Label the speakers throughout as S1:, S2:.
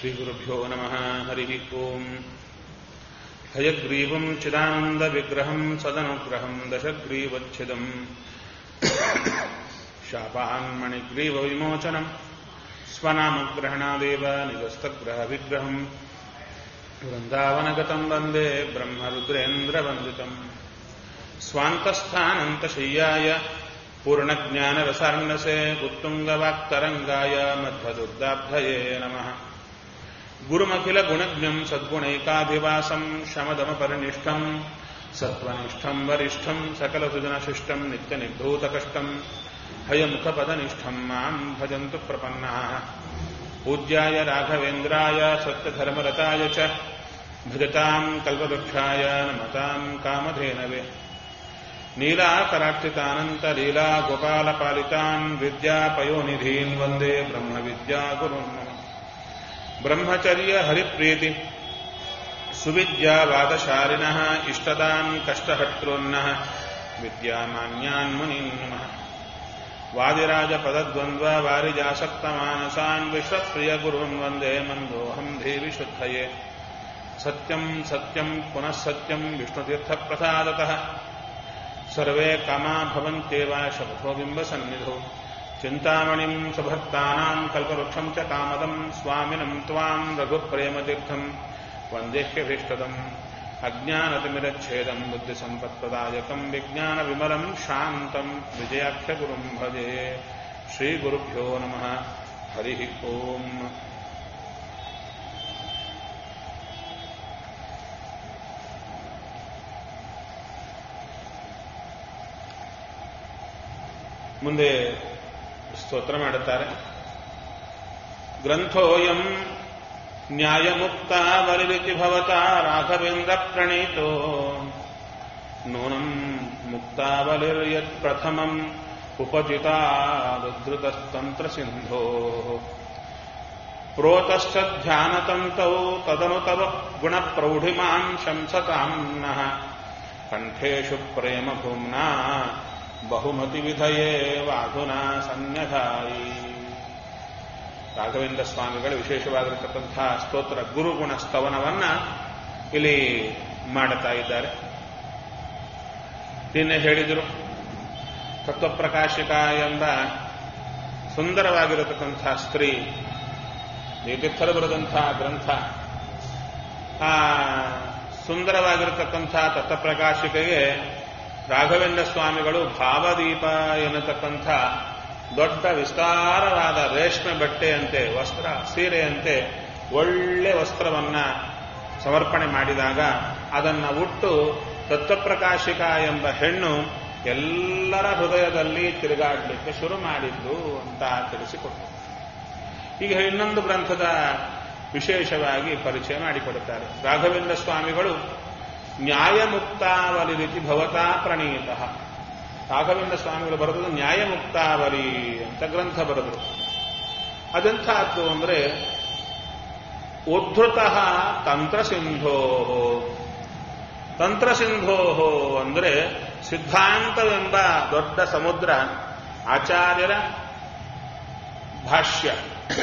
S1: श्रीगुरुभ्यो नमः हरिः ओम् हयग्रीवम् चिदानन्दविग्रहम् सदनुग्रहम् दशग्रीवच्छिदम् शापान्मणिग्रीवविमोचनम् स्वनामग्रहणादेव निजस्तग्रहविग्रहम् वृन्दावनगतम् वन्दे ब्रह्मरुद्रेन्द्रवन्दितम् स्वान्तस्थानन्तशय्याय पूर्णज्ञानरसार्णसे उत्तुङ्गवाक्तरङ्गाय मध्वदुर्गाब्धये नमः गुरुमखिलगुणज्ञम् सद्गुणैकाभिवासम् शमदमपरिनिष्ठम् सत्त्वनिष्ठम् वरिष्ठम् सकलसुजनशिष्टम् नित्यनिर्धूतकष्टम् हयमुखपदनिष्ठम् माम् भजन्तु प्रपन्नाः पूज्याय राघवेन्द्राय सत्यधर्मरताय च भजताम् कल्पवृक्षाय नमताम् कामधेनवे नीलाकरार्चितानन्तलीला गोपालपालितान् विद्यापयोनिधीन् वन्दे ब्रह्मविद्यागुरुन् ब्रह्मचर्य हरिप्रीति सुविद्यावादशालिनः इष्टदान् कष्टहर्तॄन्नः विद्यामान्यान् मुनीन् नमः वादिराजपदद्वन्द्व वारिजासक्तमानसान् विश्वप्रियगुरून् वन्दे मन्दोऽहम् देवि शुद्धये सत्यम् सत्यम् पुनः सत्यम् विष्णुतीर्थप्रसादतः सर्वे कामा भवन्त्येव शपथो बिम्बसन्निधौ चिन्तामणिम् सुभक्तानाम् कल्पवृक्षम् च कामदम् स्वामिनम् त्वाम् रघुप्रेमतीर्थम् वन्देह्यभीष्टदम् अज्ञानतिमिरच्छेदम् बुद्धिसम्पत्प्रदायकम् विज्ञानविमलम् शान्तम् विजयाख्यगुरुम् भजे श्रीगुरुभ्यो नमः हरिः ओम् ಮುಂದೆ ಸ್ತೋತ್ರ ಮಾಡುತ್ತಾರೆ ಗ್ರಂಥೋಯಂ ನ್ಯಾಯಮುಕ್ತ ವಲಿರಿತಿ ಭವತ ರಾಘವೇಂದ್ರ ಪ್ರಣೀತೋ ನೂನಂ ಮುಕ್ತಾವಲಿರ್ಯತ್ ಪ್ರಥಮಂ ಉಪಜಿತಾದುದ್ರುತಸ್ತಂತ್ರ ಸಿಂಧೋ ಪ್ರೋತಶ್ಚ ಧ್ಯಾನತಂತೌ ತದನು ತವ ಗುಣಪ್ರೌಢಿಮಾನ್ ಶಂಸತಾಂ ನಃ ಕಂಠೇಶು ಪ್ರೇಮ ಭೂಮ್ನಾ ಬಹುಮತಿ ವಿಧಯೇ ವಾಧುನಾ ಸನ್ಯಧಾಯಿ ರಾಘವೇಂದ್ರ ಸ್ವಾಮಿಗಳು ವಿಶೇಷವಾಗಿರತಕ್ಕಂತಹ ಸ್ತೋತ್ರ ಗುರುಗುಣ ಸ್ತವನವನ್ನ ಇಲ್ಲಿ ಮಾಡುತ್ತಾ ಇದ್ದಾರೆ ನಿನ್ನೆ ಹೇಳಿದರು ತತ್ವಪ್ರಕಾಶಿಕ ಎಂಬ ಸುಂದರವಾಗಿರತಕ್ಕಂಥ ಸ್ತ್ರೀ ತೀರ್ಥರು ಬರೆದಂತಹ ಗ್ರಂಥ ಆ ಸುಂದರವಾಗಿರತಕ್ಕಂಥ ತತ್ವಪ್ರಕಾಶಿಕೆಗೆ ರಾಘವೇಂದ್ರ ಸ್ವಾಮಿಗಳು ಭಾವದೀಪ ಎನ್ನತಕ್ಕಂಥ ದೊಡ್ಡ ವಿಸ್ತಾರವಾದ ರೇಷ್ಮೆ ಬಟ್ಟೆಯಂತೆ ವಸ್ತ್ರ ಸೀರೆಯಂತೆ ಒಳ್ಳೆ ವಸ್ತ್ರವನ್ನ ಸಮರ್ಪಣೆ ಮಾಡಿದಾಗ ಅದನ್ನ ಉಟ್ಟು ತತ್ವಪ್ರಕಾಶಿಕ ಎಂಬ ಹೆಣ್ಣು ಎಲ್ಲರ ಹೃದಯದಲ್ಲಿ ತಿರುಗಾಡಲಿಕ್ಕೆ ಶುರು ಮಾಡಿದ್ದು ಅಂತ ತಿಳಿಸಿಕೊಟ್ಟರು ಈಗ ಇನ್ನೊಂದು ಗ್ರಂಥದ ವಿಶೇಷವಾಗಿ ಪರಿಚಯ ಮಾಡಿಕೊಡುತ್ತಾರೆ ರಾಘವೇಂದ್ರ ಸ್ವಾಮಿಗಳು ನ್ಯಾಯಮುಕ್ತಾವಲಿ ರೀತಿ ಭವತಾ ಪ್ರಣೀತ ರಾಘವೇಂದ್ರ ಸ್ವಾಮಿಗಳು ಬರೆದು ನ್ಯಾಯಮುಕ್ತಾವಲಿ ಅಂತ ಗ್ರಂಥ ಬರೆದರು ಅದೆಂಥದ್ದು ಅಂದ್ರೆ ಉದ್ಧೃತ ತಂತ್ರಸಿಂಧೋ ತಂತ್ರಸಿಂಧೋ ಅಂದ್ರೆ ಸಿದ್ಧಾಂತವೆಂಬ ದೊಡ್ಡ ಸಮುದ್ರ ಆಚಾರ್ಯರ ಭಾಷ್ಯ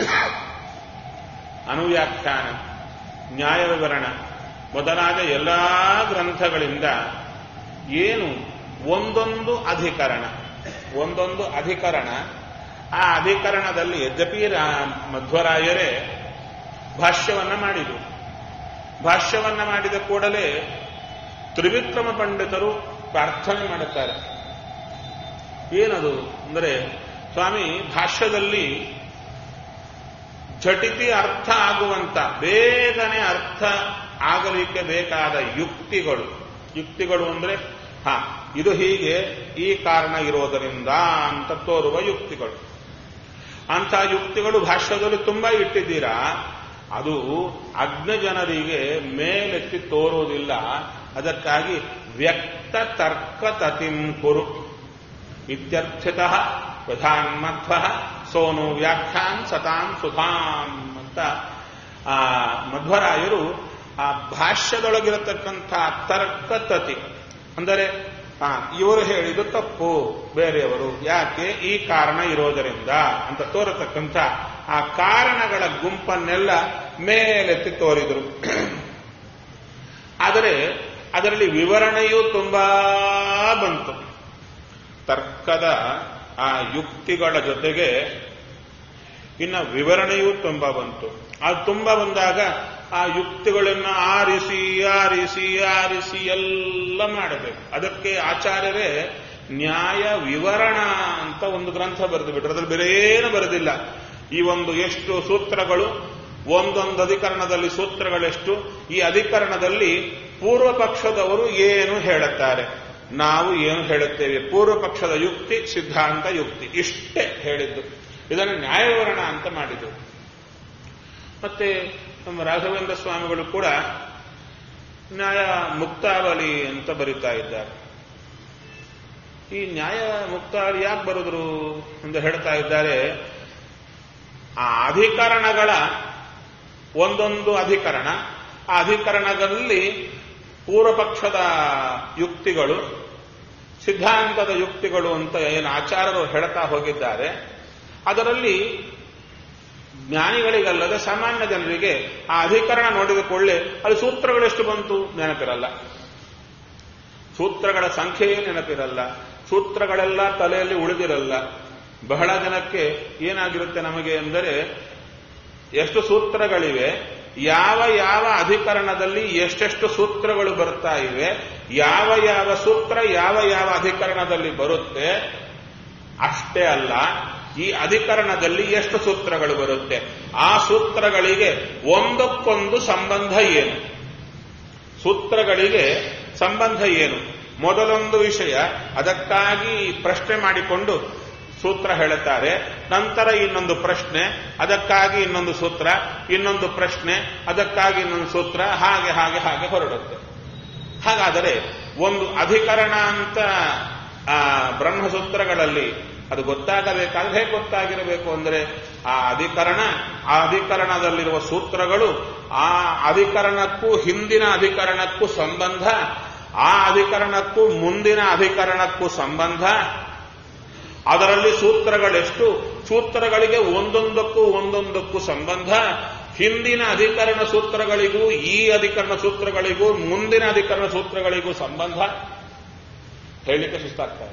S1: ಅನುವ್ಯಾಖ್ಯಾನ ನ್ಯಾಯ ವಿವರಣ ಮೊದಲಾದ ಎಲ್ಲಾ ಗ್ರಂಥಗಳಿಂದ ಏನು ಒಂದೊಂದು ಅಧಿಕರಣ ಒಂದೊಂದು ಅಧಿಕರಣ ಆ ಅಧಿಕರಣದಲ್ಲಿ ಯದ್ಯಪಿ ಮಧ್ವರಾಯರೇ ಭಾಷ್ಯವನ್ನ ಮಾಡಿದರು ಭಾಷ್ಯವನ್ನ ಮಾಡಿದ ಕೂಡಲೇ ತ್ರಿವಿಕ್ರಮ ಪಂಡಿತರು ಪ್ರಾರ್ಥನೆ ಮಾಡುತ್ತಾರೆ ಏನದು ಅಂದರೆ ಸ್ವಾಮಿ ಭಾಷ್ಯದಲ್ಲಿ ಝಟಿತಿ ಅರ್ಥ ಆಗುವಂತ ಬೇಗನೆ ಅರ್ಥ ಆಗಲಿಕ್ಕೆ ಬೇಕಾದ ಯುಕ್ತಿಗಳು ಯುಕ್ತಿಗಳು ಅಂದ್ರೆ ಹಾ ಇದು ಹೀಗೆ ಈ ಕಾರಣ ಇರೋದರಿಂದ ಅಂತ ತೋರುವ ಯುಕ್ತಿಗಳು ಅಂಥ ಯುಕ್ತಿಗಳು ಭಾಷ್ಯದಲ್ಲಿ ತುಂಬಾ ಇಟ್ಟಿದ್ದೀರಾ ಅದು ಅಜ್ಞ ಜನರಿಗೆ ಮೇಲೆತ್ತಿ ತೋರುವುದಿಲ್ಲ ಅದಕ್ಕಾಗಿ ವ್ಯಕ್ತ ತರ್ಕ ತತಿಂ ಕುರು ಇತ್ಯರ್ಥಿತ ಪ್ರಧಾನ್ಮಧ್ವ ಸೋನು ವ್ಯಾಖ್ಯಾನ್ ಸತಾಂ ಸುಧಾಂ ಅಂತ ಆ ಮಧ್ವರಾಯರು ಆ ಭಾಷ್ಯದೊಳಗಿರತಕ್ಕಂಥ ತರ್ಕ ತತಿ ಅಂದರೆ ಆ ಇವರು ಹೇಳಿದ್ದು ತಪ್ಪು ಬೇರೆಯವರು ಯಾಕೆ ಈ ಕಾರಣ ಇರೋದರಿಂದ ಅಂತ ತೋರತಕ್ಕಂಥ ಆ ಕಾರಣಗಳ ಗುಂಪನ್ನೆಲ್ಲ ಮೇಲೆತ್ತಿ ತೋರಿದರು ಆದರೆ ಅದರಲ್ಲಿ ವಿವರಣೆಯೂ ತುಂಬಾ ಬಂತು ತರ್ಕದ ಆ ಯುಕ್ತಿಗಳ ಜೊತೆಗೆ ಇನ್ನು ವಿವರಣೆಯೂ ತುಂಬಾ ಬಂತು ಅದು ತುಂಬಾ ಬಂದಾಗ ಆ ಯುಕ್ತಿಗಳನ್ನು ಆರಿಸಿ ಆರಿಸಿ ಆರಿಸಿ ಎಲ್ಲ ಮಾಡಬೇಕು ಅದಕ್ಕೆ ಆಚಾರ್ಯರೇ ನ್ಯಾಯ ವಿವರಣ ಅಂತ ಒಂದು ಗ್ರಂಥ ಬರೆದು ಬಿಟ್ರು ಅದ್ರಲ್ಲಿ ಬೇರೆ ಏನು ಬರೆದಿಲ್ಲ ಈ ಒಂದು ಎಷ್ಟು ಸೂತ್ರಗಳು ಒಂದೊಂದು ಅಧಿಕರಣದಲ್ಲಿ ಸೂತ್ರಗಳೆಷ್ಟು ಈ ಅಧಿಕರಣದಲ್ಲಿ ಪೂರ್ವ ಪಕ್ಷದವರು ಏನು ಹೇಳುತ್ತಾರೆ ನಾವು ಏನು ಹೇಳುತ್ತೇವೆ ಪೂರ್ವ ಪಕ್ಷದ ಯುಕ್ತಿ ಸಿದ್ಧಾಂತ ಯುಕ್ತಿ ಇಷ್ಟೇ ಹೇಳಿದ್ದು ಇದನ್ನು ನ್ಯಾಯವಿವರಣ ಅಂತ ಮಾಡಿದರು ಮತ್ತೆ ನಮ್ಮ ರಾಘವೇಂದ್ರ ಸ್ವಾಮಿಗಳು ಕೂಡ ನ್ಯಾಯ ಮುಕ್ತಾವಲಿ ಅಂತ ಬರೀತಾ ಇದ್ದಾರೆ ಈ ನ್ಯಾಯ ಮುಕ್ತಾವಲಿ ಯಾಕೆ ಬರೆದ್ರು ಅಂತ ಹೇಳ್ತಾ ಇದ್ದಾರೆ ಆ ಅಧಿಕರಣಗಳ ಒಂದೊಂದು ಅಧಿಕರಣ ಆ ಅಧಿಕರಣದಲ್ಲಿ ಪೂರ್ವಪಕ್ಷದ ಯುಕ್ತಿಗಳು ಸಿದ್ಧಾಂತದ ಯುಕ್ತಿಗಳು ಅಂತ ಏನು ಆಚಾರ್ಯರು ಹೇಳ್ತಾ ಹೋಗಿದ್ದಾರೆ ಅದರಲ್ಲಿ ಜ್ಞಾನಿಗಳಿಗಲ್ಲದೆ ಸಾಮಾನ್ಯ ಜನರಿಗೆ ಆ ಅಧಿಕರಣ ನೋಡಿದ ಕೊಳ್ಳೆ ಅಲ್ಲಿ ಸೂತ್ರಗಳೆಷ್ಟು ಬಂತು ನೆನಪಿರಲ್ಲ ಸೂತ್ರಗಳ ಸಂಖ್ಯೆಯೇ ನೆನಪಿರಲ್ಲ ಸೂತ್ರಗಳೆಲ್ಲ ತಲೆಯಲ್ಲಿ ಉಳಿದಿರಲ್ಲ ಬಹಳ ಜನಕ್ಕೆ ಏನಾಗಿರುತ್ತೆ ನಮಗೆ ಎಂದರೆ ಎಷ್ಟು ಸೂತ್ರಗಳಿವೆ ಯಾವ ಯಾವ ಅಧಿಕರಣದಲ್ಲಿ ಎಷ್ಟೆಷ್ಟು ಸೂತ್ರಗಳು ಬರ್ತಾ ಇವೆ ಯಾವ ಯಾವ ಸೂತ್ರ ಯಾವ ಯಾವ ಅಧಿಕರಣದಲ್ಲಿ ಬರುತ್ತೆ ಅಷ್ಟೇ ಅಲ್ಲ ಈ ಅಧಿಕರಣದಲ್ಲಿ ಎಷ್ಟು ಸೂತ್ರಗಳು ಬರುತ್ತೆ ಆ ಸೂತ್ರಗಳಿಗೆ ಒಂದಕ್ಕೊಂದು ಸಂಬಂಧ ಏನು ಸೂತ್ರಗಳಿಗೆ ಸಂಬಂಧ ಏನು ಮೊದಲೊಂದು ವಿಷಯ ಅದಕ್ಕಾಗಿ ಪ್ರಶ್ನೆ ಮಾಡಿಕೊಂಡು ಸೂತ್ರ ಹೇಳುತ್ತಾರೆ ನಂತರ ಇನ್ನೊಂದು ಪ್ರಶ್ನೆ ಅದಕ್ಕಾಗಿ ಇನ್ನೊಂದು ಸೂತ್ರ ಇನ್ನೊಂದು ಪ್ರಶ್ನೆ ಅದಕ್ಕಾಗಿ ಇನ್ನೊಂದು ಸೂತ್ರ ಹಾಗೆ ಹಾಗೆ ಹಾಗೆ ಹೊರಡುತ್ತೆ ಹಾಗಾದರೆ ಒಂದು ಅಧಿಕರಣ ಅಂತ ಆ ಬ್ರಹ್ಮಸೂತ್ರಗಳಲ್ಲಿ ಅದು ಗೊತ್ತಾಗಬೇಕಾದ್ರೆ ಹೇಗೆ ಗೊತ್ತಾಗಿರಬೇಕು ಅಂದರೆ ಆ ಅಧಿಕರಣ ಆ ಅಧಿಕರಣದಲ್ಲಿರುವ ಸೂತ್ರಗಳು ಆ ಅಧಿಕರಣಕ್ಕೂ ಹಿಂದಿನ ಅಧಿಕರಣಕ್ಕೂ ಸಂಬಂಧ ಆ ಅಧಿಕರಣಕ್ಕೂ ಮುಂದಿನ ಅಧಿಕರಣಕ್ಕೂ ಸಂಬಂಧ ಅದರಲ್ಲಿ ಸೂತ್ರಗಳೆಷ್ಟು ಸೂತ್ರಗಳಿಗೆ ಒಂದೊಂದಕ್ಕೂ ಒಂದೊಂದಕ್ಕೂ ಸಂಬಂಧ ಹಿಂದಿನ ಅಧಿಕರಣ ಸೂತ್ರಗಳಿಗೂ ಈ ಅಧಿಕರಣ ಸೂತ್ರಗಳಿಗೂ ಮುಂದಿನ ಅಧಿಕರಣ ಸೂತ್ರಗಳಿಗೂ ಸಂಬಂಧ ಹೇಳಲಿಕ್ಕೆ ಸುಸ್ತಾಗ್ತದೆ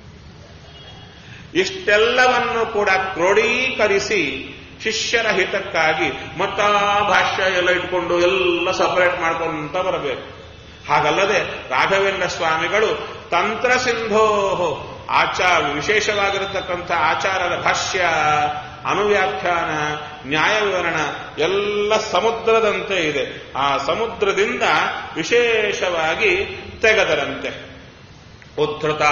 S1: ಇಷ್ಟೆಲ್ಲವನ್ನು ಕೂಡ ಕ್ರೋಢೀಕರಿಸಿ ಶಿಷ್ಯರ ಹಿತಕ್ಕಾಗಿ ಮತ್ತ ಭಾಷ್ಯ ಎಲ್ಲ ಇಟ್ಕೊಂಡು ಎಲ್ಲ ಸಪರೇಟ್ ಮಾಡ್ಕೊಂತ ಬರಬೇಕು ಹಾಗಲ್ಲದೆ ರಾಘವೇಂದ್ರ ಸ್ವಾಮಿಗಳು ತಂತ್ರ ಸಿಂಧೋ ಆಚಾರ ವಿಶೇಷವಾಗಿರತಕ್ಕಂಥ ಆಚಾರದ ಭಾಷ್ಯ ಅನುವ್ಯಾಖ್ಯಾನ ನ್ಯಾಯ ವಿವರಣ ಎಲ್ಲ ಸಮುದ್ರದಂತೆ ಇದೆ ಆ ಸಮುದ್ರದಿಂದ ವಿಶೇಷವಾಗಿ ತೆಗೆದರಂತೆ ಉದ್ಧೃತ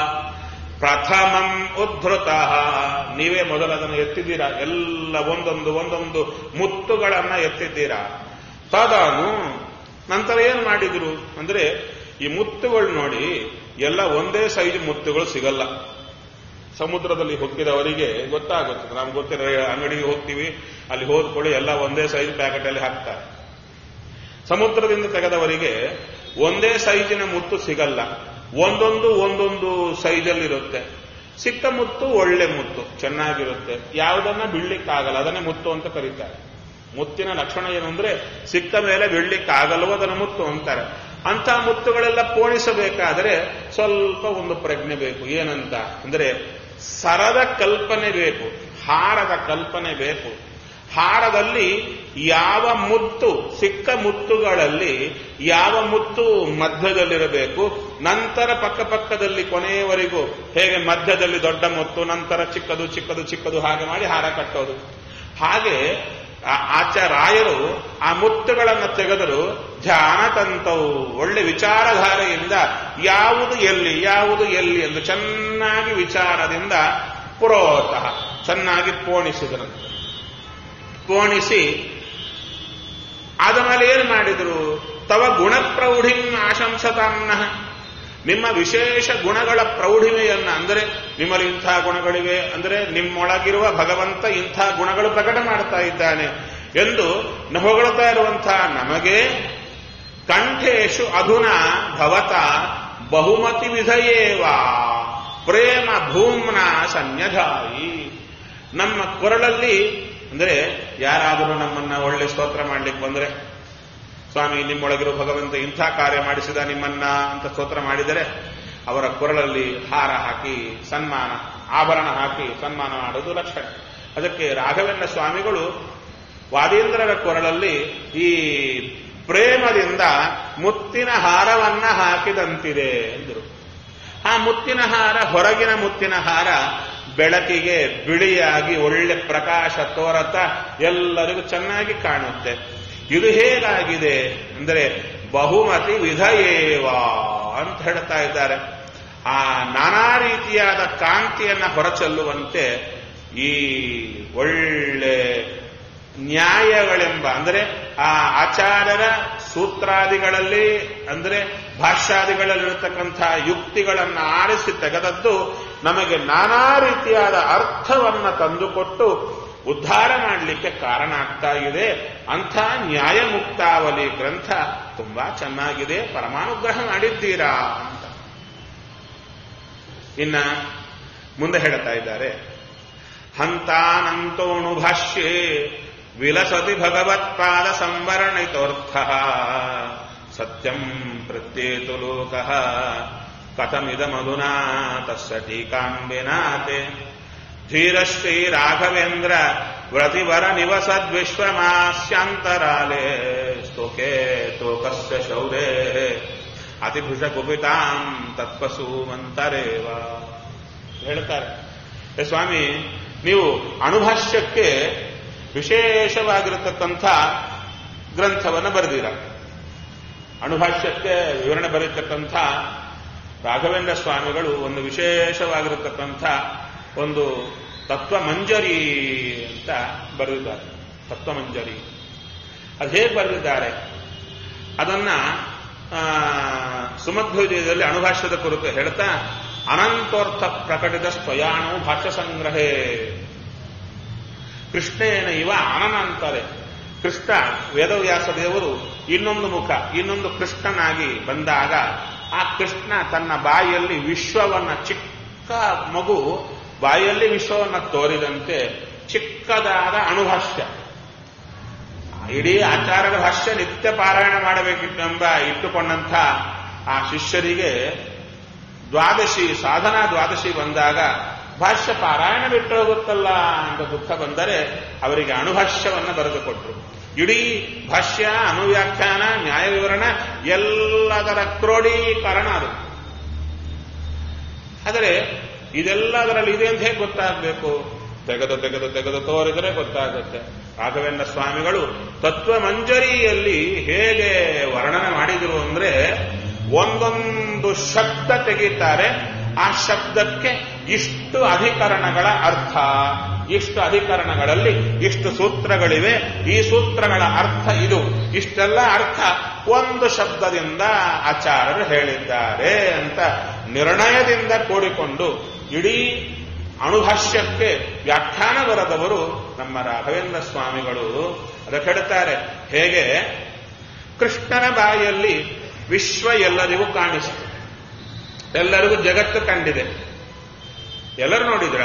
S1: ಪ್ರಥಮಂ ಉದ್ಧೃತ ನೀವೇ ಮೊದಲದನ್ನು ಎತ್ತಿದ್ದೀರಾ ಎಲ್ಲ ಒಂದೊಂದು ಒಂದೊಂದು ಮುತ್ತುಗಳನ್ನ ಎತ್ತಿದ್ದೀರಾ ತದಾನು ನಂತರ ಏನು ಮಾಡಿದ್ರು ಅಂದ್ರೆ ಈ ಮುತ್ತುಗಳು ನೋಡಿ ಎಲ್ಲ ಒಂದೇ ಸೈಜ್ ಮುತ್ತುಗಳು ಸಿಗಲ್ಲ ಸಮುದ್ರದಲ್ಲಿ ಹೊಕ್ಕಿದವರಿಗೆ ಗೊತ್ತಾಗುತ್ತೆ ನಮ್ಗೆ ಗೊತ್ತಿರೋ ಅಂಗಡಿಗೆ ಹೋಗ್ತೀವಿ ಅಲ್ಲಿ ಹೋದ್ಕೊಳ್ಳಿ ಎಲ್ಲ ಒಂದೇ ಸೈಜ್ ಪ್ಯಾಕೆಟ್ ಅಲ್ಲಿ ಹಾಕ್ತಾರೆ ಸಮುದ್ರದಿಂದ ತೆಗೆದವರಿಗೆ ಒಂದೇ ಸೈಜಿನ ಮುತ್ತು ಸಿಗಲ್ಲ ಒಂದೊಂದು ಒಂದೊಂದು ಸೈಜಲ್ಲಿರುತ್ತೆ ಸಿಕ್ಕ ಮುತ್ತು ಒಳ್ಳೆ ಮುತ್ತು ಚೆನ್ನಾಗಿರುತ್ತೆ ಯಾವುದನ್ನ ಬೀಳ್ಲಿಕ್ಕಾಗಲ್ಲ ಅದನ್ನೇ ಮುತ್ತು ಅಂತ ಕರೀತಾರೆ ಮುತ್ತಿನ ಲಕ್ಷಣ ಏನಂದ್ರೆ ಸಿಕ್ಕ ಮೇಲೆ ಬೀಳ್ಲಿಕ್ಕಾಗಲ್ವೋ ಅದನ್ನು ಮುತ್ತು ಅಂತಾರೆ ಅಂತ ಮುತ್ತುಗಳೆಲ್ಲ ಪೋಣಿಸಬೇಕಾದರೆ ಸ್ವಲ್ಪ ಒಂದು ಪ್ರಜ್ಞೆ ಬೇಕು ಏನಂತ ಅಂದ್ರೆ ಸರದ ಕಲ್ಪನೆ ಬೇಕು ಹಾರದ ಕಲ್ಪನೆ ಬೇಕು ಹಾರದಲ್ಲಿ ಯಾವ ಮುತ್ತು ಸಿಕ್ಕ ಮುತ್ತುಗಳಲ್ಲಿ ಯಾವ ಮುತ್ತು ಮಧ್ಯದಲ್ಲಿರಬೇಕು ನಂತರ ಪಕ್ಕ ಪಕ್ಕದಲ್ಲಿ ಕೊನೆಯವರೆಗೂ ಹೇಗೆ ಮಧ್ಯದಲ್ಲಿ ದೊಡ್ಡ ಮುತ್ತು ನಂತರ ಚಿಕ್ಕದು ಚಿಕ್ಕದು ಚಿಕ್ಕದು ಹಾಗೆ ಮಾಡಿ ಹಾರ ಕಟ್ಟೋದು ಹಾಗೆ ಆಚಾರಾಯರು ಆ ಮುತ್ತುಗಳನ್ನು ತೆಗೆದರು ಧ್ಯಾನ ತಂತವು ಒಳ್ಳೆ ವಿಚಾರಧಾರೆಯಿಂದ ಯಾವುದು ಎಲ್ಲಿ ಯಾವುದು ಎಲ್ಲಿ ಎಂದು ಚೆನ್ನಾಗಿ ವಿಚಾರದಿಂದ ಪುರೋತಃ ಚೆನ್ನಾಗಿ ಪೋಣಿಸಿದರಂತೆ ಪೋಣಿಸಿ ಆದ ಮೇಲೆ ಏನು ಮಾಡಿದರು ತವ ಗುಣಪ್ರೌಢಿಂ ಆಶಂಸತಾನ್ನ ನಿಮ್ಮ ವಿಶೇಷ ಗುಣಗಳ ಪ್ರೌಢಿಮೆಯನ್ನ ಅಂದರೆ ನಿಮ್ಮಲ್ಲಿ ಇಂಥ ಗುಣಗಳಿವೆ ಅಂದರೆ ನಿಮ್ಮೊಳಗಿರುವ ಭಗವಂತ ಇಂಥ ಗುಣಗಳು ಪ್ರಕಟ ಮಾಡ್ತಾ ಇದ್ದಾನೆ ಎಂದು ಹೊಗಳ್ತಾ ಇರುವಂತಹ ನಮಗೆ ಕಂಠೇಶು ಅಧುನಾ ಭವತ ಬಹುಮತಿ ವಿಧಯೇವ ಪ್ರೇಮ ಭೂಮ್ನ ಸನ್ಯಧಾಯಿ ನಮ್ಮ ಕೊರಳಲ್ಲಿ ಅಂದ್ರೆ ಯಾರಾದರೂ ನಮ್ಮನ್ನ ಒಳ್ಳೆ ಸ್ತೋತ್ರ ಮಾಡ್ಲಿಕ್ಕೆ ಬಂದ್ರೆ ಸ್ವಾಮಿ ನಿಮ್ಮೊಳಗಿರೋ ಭಗವಂತ ಇಂಥ ಕಾರ್ಯ ಮಾಡಿಸಿದ ನಿಮ್ಮನ್ನ ಅಂತ ಸ್ತೋತ್ರ ಮಾಡಿದರೆ ಅವರ ಕೊರಳಲ್ಲಿ ಹಾರ ಹಾಕಿ ಸನ್ಮಾನ ಆಭರಣ ಹಾಕಿ ಸನ್ಮಾನ ಮಾಡೋದು ಲಕ್ಷಣ ಅದಕ್ಕೆ ರಾಘವೇಂದ್ರ ಸ್ವಾಮಿಗಳು ವಾದೀಂದ್ರರ ಕೊರಳಲ್ಲಿ ಈ ಪ್ರೇಮದಿಂದ ಮುತ್ತಿನ ಹಾರವನ್ನ ಹಾಕಿದಂತಿದೆ ಎಂದರು ಆ ಮುತ್ತಿನ ಹಾರ ಹೊರಗಿನ ಮುತ್ತಿನ ಹಾರ ಬೆಳಕಿಗೆ ಬಿಳಿಯಾಗಿ ಒಳ್ಳೆ ಪ್ರಕಾಶ ತೋರತ ಎಲ್ಲರಿಗೂ ಚೆನ್ನಾಗಿ ಕಾಣುತ್ತೆ ಇದು ಹೇಗಾಗಿದೆ ಅಂದರೆ ಬಹುಮತಿ ವಿಧಯೇವ ಅಂತ ಹೇಳ್ತಾ ಇದ್ದಾರೆ ಆ ನಾನಾ ರೀತಿಯಾದ ಕಾಂತಿಯನ್ನ ಹೊರಚೆಲ್ಲುವಂತೆ ಈ ಒಳ್ಳೆ ನ್ಯಾಯಗಳೆಂಬ ಅಂದರೆ ಆ ಆಚಾರ್ಯರ ಸೂತ್ರಾದಿಗಳಲ್ಲಿ ಅಂದರೆ ಭಾಷ್ಯಾದಿಗಳಲ್ಲಿರತಕ್ಕಂಥ ಯುಕ್ತಿಗಳನ್ನು ಆರಿಸಿ ತೆಗೆದದ್ದು ನಮಗೆ ನಾನಾ ರೀತಿಯಾದ ಅರ್ಥವನ್ನ ತಂದುಕೊಟ್ಟು ಉದ್ಧಾರ ಮಾಡಲಿಕ್ಕೆ ಕಾರಣ ಆಗ್ತಾ ಇದೆ ಅಂಥ ನ್ಯಾಯಮುಕ್ತಾವಲಿ ಗ್ರಂಥ ತುಂಬಾ ಚೆನ್ನಾಗಿದೆ ಪರಮಾನುಗ್ರಹ ಮಾಡಿದ್ದೀರಾ ಅಂತ ಇನ್ನ ಮುಂದೆ ಹೇಳ್ತಾ ಇದ್ದಾರೆ ಹಂತಾನಂತೋಣು ಭಾಷ್ಯೆ ವಿಲಸತಿ ಭಗವತ್ಪಾದ ಸಂವರ್ಣಿತೋರ್ಥ ಸತ್ಯಂ ಪ್ರತ್ಯೇತು ಲೋಕ ಕಥಮಿದಮಧುನಾ ತಸ್ಯ ಟೀಕಾಂಬಿನಾತೆ ಧೀರಶ್ರೀ ರಾಘವೇಂದ್ರ ವ್ರತಿವರ ನಿವಸದ್ವಿಶ್ವಮಾಸ್ಯಾಂತರಾಲೆ ಸ್ತೋಕೆ ತೋಕಸ್ಯ ಶೌರೇ ಅತಿಭುಷ ಕುಪಿತಾಂ ತತ್ಪಸೂಮಂತರೇವ ಹೇಳ್ತಾರೆ ಏ ಸ್ವಾಮಿ ನೀವು ಅಣುಭಾಷ್ಯಕ್ಕೆ ವಿಶೇಷವಾಗಿರತಕ್ಕಂಥ ಗ್ರಂಥವನ್ನು ಬರೆದಿರ ಅಣುಭಾಷ್ಯಕ್ಕೆ ವಿವರಣೆ ಬರೀತಕ್ಕಂಥ ರಾಘವೇಂದ್ರ ಸ್ವಾಮಿಗಳು ಒಂದು ವಿಶೇಷವಾಗಿರತಕ್ಕಂಥ ಒಂದು ತತ್ವಮಂಜರಿ ಅಂತ ಬರೆದಿದ್ದಾರೆ ತತ್ವಮಂಜರಿ ಅದು ಹೇಗೆ ಬರೆದಿದ್ದಾರೆ ಅದನ್ನ ಸುಮಧ್ವಜಯದಲ್ಲಿ ಅಣುಭಾಷ್ಯದ ಕುರಿತು ಹೇಳ್ತಾ ಅನಂತೋರ್ಥ ಪ್ರಕಟಿತ ಸ್ವಯಾಣು ಭಾಷ್ಯ ಸಂಗ್ರಹೇ ಕೃಷ್ಣೇನ ಇವ ಅನನಂತರೆ ಕೃಷ್ಣ ವೇದವ್ಯಾಸ ದೇವರು ಇನ್ನೊಂದು ಮುಖ ಇನ್ನೊಂದು ಕೃಷ್ಣನಾಗಿ ಬಂದಾಗ ಆ ಕೃಷ್ಣ ತನ್ನ ಬಾಯಿಯಲ್ಲಿ ವಿಶ್ವವನ್ನ ಚಿಕ್ಕ ಮಗು ಬಾಯಲ್ಲಿ ವಿಶ್ವವನ್ನ ತೋರಿದಂತೆ ಚಿಕ್ಕದಾದ ಅಣುಭಾಷ್ಯ ಇಡೀ ಆಚಾರ್ಯರ ಭಾಷ್ಯ ನಿತ್ಯ ಪಾರಾಯಣ ಮಾಡಬೇಕಿತ್ತೆಂಬ ಇಟ್ಟುಕೊಂಡಂಥ ಆ ಶಿಷ್ಯರಿಗೆ ದ್ವಾದಶಿ ಸಾಧನಾ ದ್ವಾದಶಿ ಬಂದಾಗ ಭಾಷ್ಯ ಪಾರಾಯಣ ಬಿಟ್ಟು ಹೋಗುತ್ತಲ್ಲ ಅಂತ ದುಃಖ ಬಂದರೆ ಅವರಿಗೆ ಅಣುಭಾಷ್ಯವನ್ನು ಬರೆದುಕೊಟ್ರು ಇಡೀ ಭಾಷ್ಯ ಅನುವ್ಯಾಖ್ಯಾನ ನ್ಯಾಯ ವಿವರಣ ಎಲ್ಲದರ ಕ್ರೋಢೀಕರಣ ಅದು ಆದರೆ ಇದೆಲ್ಲದರಲ್ಲಿ ಇದೆ ಅಂತ ಹೇಗೆ ಗೊತ್ತಾಗಬೇಕು ತೆಗೆದು ತೆಗೆದು ತೆಗೆದು ತೋರಿದರೆ ಗೊತ್ತಾಗುತ್ತೆ ರಾಘವೇಂದ್ರ ಸ್ವಾಮಿಗಳು ತತ್ವಮಂಜರಿಯಲ್ಲಿ ಹೇಗೆ ವರ್ಣನೆ ಮಾಡಿದರು ಅಂದ್ರೆ ಒಂದೊಂದು ಶಬ್ದ ತೆಗಿತಾರೆ ಆ ಶಬ್ದಕ್ಕೆ ಇಷ್ಟು ಅಧಿಕರಣಗಳ ಅರ್ಥ ಇಷ್ಟು ಅಧಿಕರಣಗಳಲ್ಲಿ ಇಷ್ಟು ಸೂತ್ರಗಳಿವೆ ಈ ಸೂತ್ರಗಳ ಅರ್ಥ ಇದು ಇಷ್ಟೆಲ್ಲ ಅರ್ಥ ಒಂದು ಶಬ್ದದಿಂದ ಆಚಾರ್ಯರು ಹೇಳಿದ್ದಾರೆ ಅಂತ ನಿರ್ಣಯದಿಂದ ಕೂಡಿಕೊಂಡು ಇಡೀ ಅಣುಭಾಷ್ಯಕ್ಕೆ ವ್ಯಾಖ್ಯಾನ ಬರೆದವರು ನಮ್ಮ ರಾಘವೇಂದ್ರ ಸ್ವಾಮಿಗಳು ಅದಕ್ಕೆ ಹೇಳ್ತಾರೆ ಹೇಗೆ ಕೃಷ್ಣನ ಬಾಯಲ್ಲಿ ವಿಶ್ವ ಎಲ್ಲರಿಗೂ ಕಾಣಿಸಿತು ಎಲ್ಲರಿಗೂ ಜಗತ್ತು ಕಂಡಿದೆ ಎಲ್ಲರೂ ನೋಡಿದ್ರ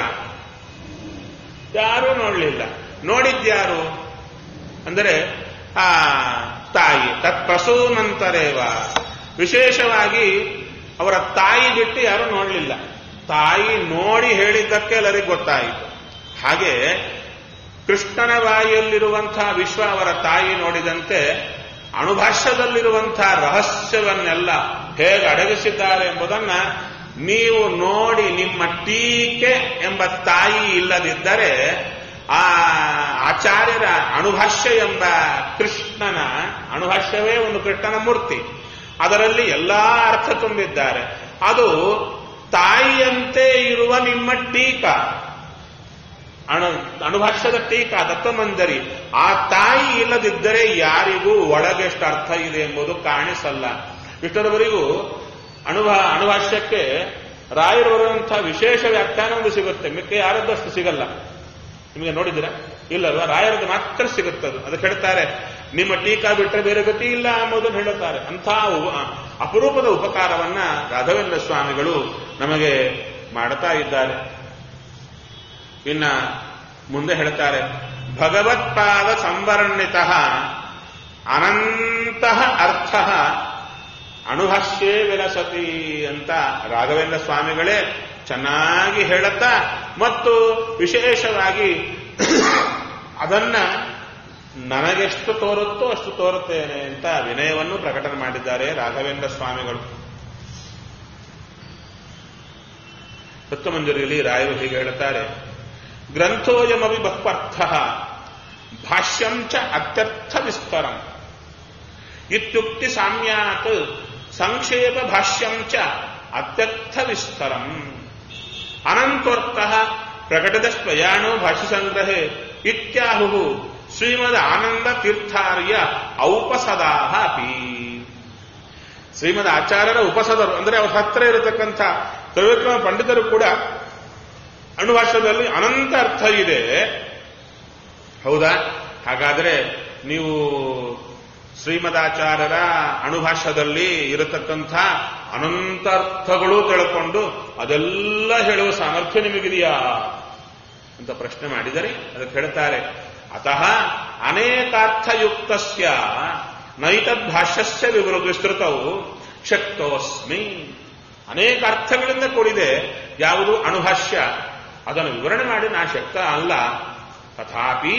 S1: ಯಾರೂ ನೋಡಲಿಲ್ಲ ನೋಡಿದ್ಯಾರು ಅಂದರೆ ಆ ತಾಯಿ ತತ್ಪ್ರಸೂನಂತರೇವ ವಿಶೇಷವಾಗಿ ಅವರ ತಾಯಿ ಬಿಟ್ಟು ಯಾರು ನೋಡಲಿಲ್ಲ ತಾಯಿ ನೋಡಿ ಹೇಳಿದ್ದಕ್ಕೆ ಎಲ್ಲರಿಗೂ ಗೊತ್ತಾಯಿತು ಹಾಗೆ ಕೃಷ್ಣನ ಬಾಯಿಯಲ್ಲಿರುವಂತಹ ವಿಶ್ವ ಅವರ ತಾಯಿ ನೋಡಿದಂತೆ ಅಣುಭಾಷ್ಯದಲ್ಲಿರುವಂತಹ ರಹಸ್ಯವನ್ನೆಲ್ಲ ಹೇಗೆ ಅಡಗಿಸಿದ್ದಾರೆ ಎಂಬುದನ್ನ ನೀವು ನೋಡಿ ನಿಮ್ಮ ಟೀಕೆ ಎಂಬ ತಾಯಿ ಇಲ್ಲದಿದ್ದರೆ ಆ ಆಚಾರ್ಯರ ಅಣುಭಾಷ್ಯ ಎಂಬ ಕೃಷ್ಣನ ಅಣುಭಾಷ್ಯವೇ ಒಂದು ಕೃಷ್ಣನ ಮೂರ್ತಿ ಅದರಲ್ಲಿ ಎಲ್ಲಾ ಅರ್ಥ ತುಂಬಿದ್ದಾರೆ ಅದು ತಾಯಿಯಂತೆ ಇರುವ ನಿಮ್ಮ ಟೀಕಾ ಅಣು ಅಣುಭಾಷ್ಯದ ಟೀಕಾ ದತ್ತಮಂಜರಿ ಆ ತಾಯಿ ಇಲ್ಲದಿದ್ದರೆ ಯಾರಿಗೂ ಒಳಗೆಷ್ಟು ಅರ್ಥ ಇದೆ ಎಂಬುದು ಕಾಣಿಸಲ್ಲ ಇಷ್ಟರವರೆಗೂ ಅಣುಭ ಅಣುಭಾಷ್ಯಕ್ಕೆ ರಾಯರು ಬರುವಂತಹ ವಿಶೇಷ ವ್ಯಾಖ್ಯಾನ ಒಂದು ಸಿಗುತ್ತೆ ಮಿಕ್ಕ ಯಾರದ್ದಷ್ಟು ಸಿಗಲ್ಲ ನಿಮಗೆ ನೋಡಿದಿರ ಇಲ್ಲಲ್ವಾ ರಾಯರದ್ದು ಮಾತ್ರ ಸಿಗುತ್ತದು ಅದಕ್ಕೆ ಹೇಳ್ತಾರೆ ನಿಮ್ಮ ಟೀಕಾ ಬಿಟ್ಟರೆ ಬೇರೆ ಗತಿ ಇಲ್ಲ ಎಂಬುದನ್ನು ಹೇಳುತ್ತಾರೆ ಅಂಥ ಉ- ಅಪರೂಪದ ಉಪಕಾರವನ್ನ ರಾಘವೇಂದ್ರ ಸ್ವಾಮಿಗಳು ನಮಗೆ ಮಾಡ್ತಾ ಇದ್ದಾರೆ ಇನ್ನ ಮುಂದೆ ಹೇಳ್ತಾರೆ ಭಗವತ್ಪಾದ ಸಂವರ್ಣಿತ ಅನಂತ ಅರ್ಥ ಅಣುಹಸ್ಯೇ ವಿಲಸತಿ ಅಂತ ರಾಘವೇಂದ್ರ ಸ್ವಾಮಿಗಳೇ ಚೆನ್ನಾಗಿ ಹೇಳುತ್ತಾ ಮತ್ತು ವಿಶೇಷವಾಗಿ ಅದನ್ನ ನನಗೆಷ್ಟು ತೋರುತ್ತೋ ಅಷ್ಟು ತೋರುತ್ತೇನೆ ಅಂತ ವಿನಯವನ್ನು ಪ್ರಕಟಣೆ ಮಾಡಿದ್ದಾರೆ ರಾಘವೇಂದ್ರ ಸ್ವಾಮಿಗಳು ತತ್ವಮಂಜರಿಯಲ್ಲಿ ರಾಯರು ಹೀಗೆ ಹೇಳುತ್ತಾರೆ ಗ್ರಂಥೋಯಮವಿ ಬಹ್ವರ್ಥ ಭಾಷ್ಯಂ ಚ ಅತ್ಯರ್ಥ ವಿಸ್ತರಂ ಇತ್ಯುಕ್ತಿ ಸಾಮ್ಯಾತ್ ಸಂಕ್ಷೇಪ ಭಾಷ್ಯಂ ಚ ಅತ್ಯರ್ಥ ವಿಸ್ತರಂ ಅನಂತೋರ್ಥ ಪ್ರಕಟಿತ ಸ್ವಯಾಣೋ ಭಾಷ್ಯ ಸಂಗ್ರಹೆ ಇತ್ಯಾಹು ಶ್ರೀಮದ್ ಆನಂದ ತೀರ್ಥಾರ್ಯ ಔಪಸದಾಹ ಅಪಿ ಶ್ರೀಮದ್ ಆಚಾರ್ಯರ ಉಪಸದರು ಅಂದ್ರೆ ಅವ್ರ ಹತ್ರ ಇರತಕ್ಕಂಥ ತ್ರಿವಿಕ್ರಮ ಪಂಡಿತರು ಕೂಡ ಅಣುಭಾಷದಲ್ಲಿ ಅನಂತ ಅರ್ಥ ಇದೆ ಹೌದಾ ಹಾಗಾದ್ರೆ ನೀವು ಶ್ರೀಮದಾಚಾರ್ಯರ ಅಣುಭಾಷ್ಯದಲ್ಲಿ ಇರತಕ್ಕಂಥ ಅನಂತ ಅರ್ಥಗಳು ತಿಳ್ಕೊಂಡು ಅದೆಲ್ಲ ಹೇಳುವ ಸಾಮರ್ಥ್ಯ ನಿಮಗಿದೆಯಾ ಅಂತ ಪ್ರಶ್ನೆ ಮಾಡಿದರೆ ಅದಕ್ಕೆ ಹೇಳ್ತಾರೆ ಅತಃ ಅನೇಕಾರ್ಥಯುಕ್ತಸ್ಯ ನೈತದ್ಭಾಷ್ಯಸ್ಯ ವಿವೃ ವಿಸ್ತೃತವು ಶಕ್ತೋಸ್ಮಿ ಅನೇಕ ಅರ್ಥಗಳಿಂದ ಕೂಡಿದೆ ಯಾವುದು ಅಣುಭಾಷ್ಯ ಅದನ್ನು ವಿವರಣೆ ಮಾಡಿ ನಾ ಶಕ್ತ ಅಲ್ಲ ತಥಾಪಿ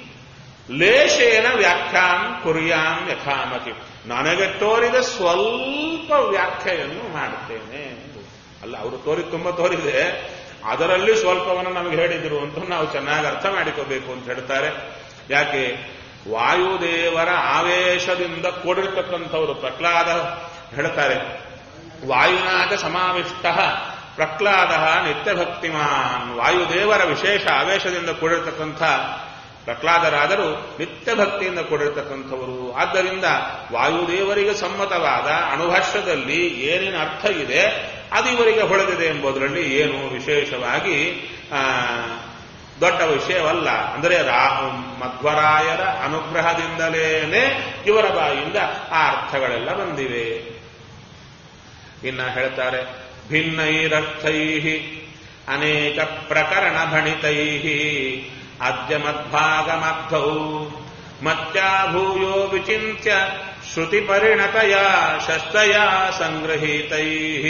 S1: ಲೇಶೇನ ವ್ಯಾಖ್ಯಾಂ ಕುರಿಯಾಂ ಯಥಾಮತಿ ನನಗೆ ತೋರಿದ ಸ್ವಲ್ಪ ವ್ಯಾಖ್ಯೆಯನ್ನು ಮಾಡುತ್ತೇನೆ ಅಲ್ಲ ಅವರು ತೋರಿ ತುಂಬ ತೋರಿದೆ ಅದರಲ್ಲಿ ಸ್ವಲ್ಪವನ್ನು ನಮಗೆ ಹೇಳಿದ್ರು ಅಂತ ನಾವು ಚೆನ್ನಾಗಿ ಅರ್ಥ ಮಾಡಿಕೋಬೇಕು ಅಂತ ಹೇಳ್ತಾರೆ ಯಾಕೆ ವಾಯುದೇವರ ಆವೇಶದಿಂದ ಕೂಡಿರ್ತಕ್ಕಂಥವರು ಪ್ರಹ್ಲಾದ ಹೇಳ್ತಾರೆ ವಾಯುನಾಥ ಸಮಾವಿಷ್ಟ ಪ್ರಹ್ಲಾದ ನಿತ್ಯಭಕ್ತಿಮಾನ್ ವಾಯುದೇವರ ವಿಶೇಷ ಆವೇಶದಿಂದ ಕೂಡಿರ್ತಕ್ಕಂಥ ಪ್ರಹ್ಲಾದರಾದರೂ ನಿತ್ಯ ಭಕ್ತಿಯಿಂದ ಕೂಡಿರ್ತಕ್ಕಂಥವರು ಆದ್ದರಿಂದ ವಾಯುದೇವರಿಗೆ ಸಮ್ಮತವಾದ ಅಣುಭಾಷ್ಯದಲ್ಲಿ ಏನೇನು ಅರ್ಥ ಇದೆ ಅದು ಇವರಿಗೆ ಹೊಳೆದಿದೆ ಎಂಬುದರಲ್ಲಿ ಏನು ವಿಶೇಷವಾಗಿ ಆ, ದೊಡ್ಡ ವಿಷಯವಲ್ಲ ಅಂದರೆ ರಾ ಮಧ್ವರಾಯರ ಅನುಗ್ರಹದಿಂದಲೇನೆ ಇವರ ಬಾಯಿಂದ ಆ ಅರ್ಥಗಳೆಲ್ಲ ಬಂದಿವೆ ಇನ್ನ ಹೇಳ್ತಾರೆ ಭಿನ್ನೈರರ್ಥೈ ಅನೇಕ ಪ್ರಕರಣ ಭಣಿತೈ ಅದ್ಯ ಮದ್ಭಾಗಮಗ್ಧೌ ಮತ್ಯಾಭೂಯೋ ವಿಚಿತ್ಯ ಶ್ರುತಿ ಪರಿಣತಯ ಶಸ್ತಯ ಸಂಗೃಹೀತೈ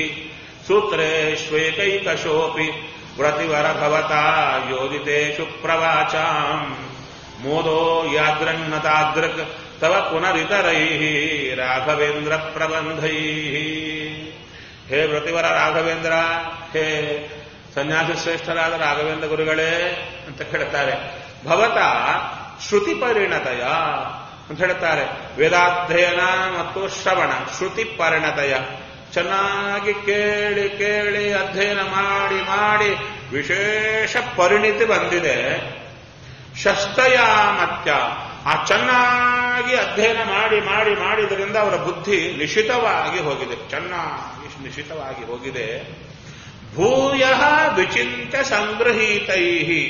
S1: ಸೂತ್ರೇಷ್ವೇಕೈಕಶೋಪಿ ವ್ರತಿವರ ಭವತಾ ಯೋಜಿತೇಷು ಪ್ರವಾಚಾಂ ಮೋದೋ ಯಾದೃನ್ನತಾದೃಕ್ ತವ ಪುನರಿತರೈ ರಾಘವೇಂದ್ರ ಪ್ರಬಂಧೈ ಹೇ ವ್ರತಿವರ ರಾಘವೇಂದ್ರ ಹೇ ಸನ್ಯಾಸಿ ಶ್ರೇಷ್ಠರಾದ ರಾಘವೇಂದ್ರ ಗುರುಗಳೇ ಅಂತ ಹೇಳ್ತಾರೆ ಭವತ ಶ್ರುತಿ ಪರಿಣತಯ ಅಂತ ಹೇಳ್ತಾರೆ ವೇದಾಧ್ಯಯನ ಮತ್ತು ಶ್ರವಣ ಶ್ರುತಿ ಪರಿಣತಯ ಚೆನ್ನಾಗಿ ಕೇಳಿ ಕೇಳಿ ಅಧ್ಯಯನ ಮಾಡಿ ಮಾಡಿ ವಿಶೇಷ ಪರಿಣಿತಿ ಬಂದಿದೆ ಶಸ್ತಯ ಮತ್ಯ ಆ ಚೆನ್ನಾಗಿ ಅಧ್ಯಯನ ಮಾಡಿ ಮಾಡಿ ಮಾಡಿದ್ರಿಂದ ಅವರ ಬುದ್ಧಿ ನಿಶಿತವಾಗಿ ಹೋಗಿದೆ ಚೆನ್ನಾಗಿ ನಿಶಿತವಾಗಿ ಹೋಗಿದೆ ಭೂಯ ವಿಚಿಂತ ಸಂಗೃಹೀತೈ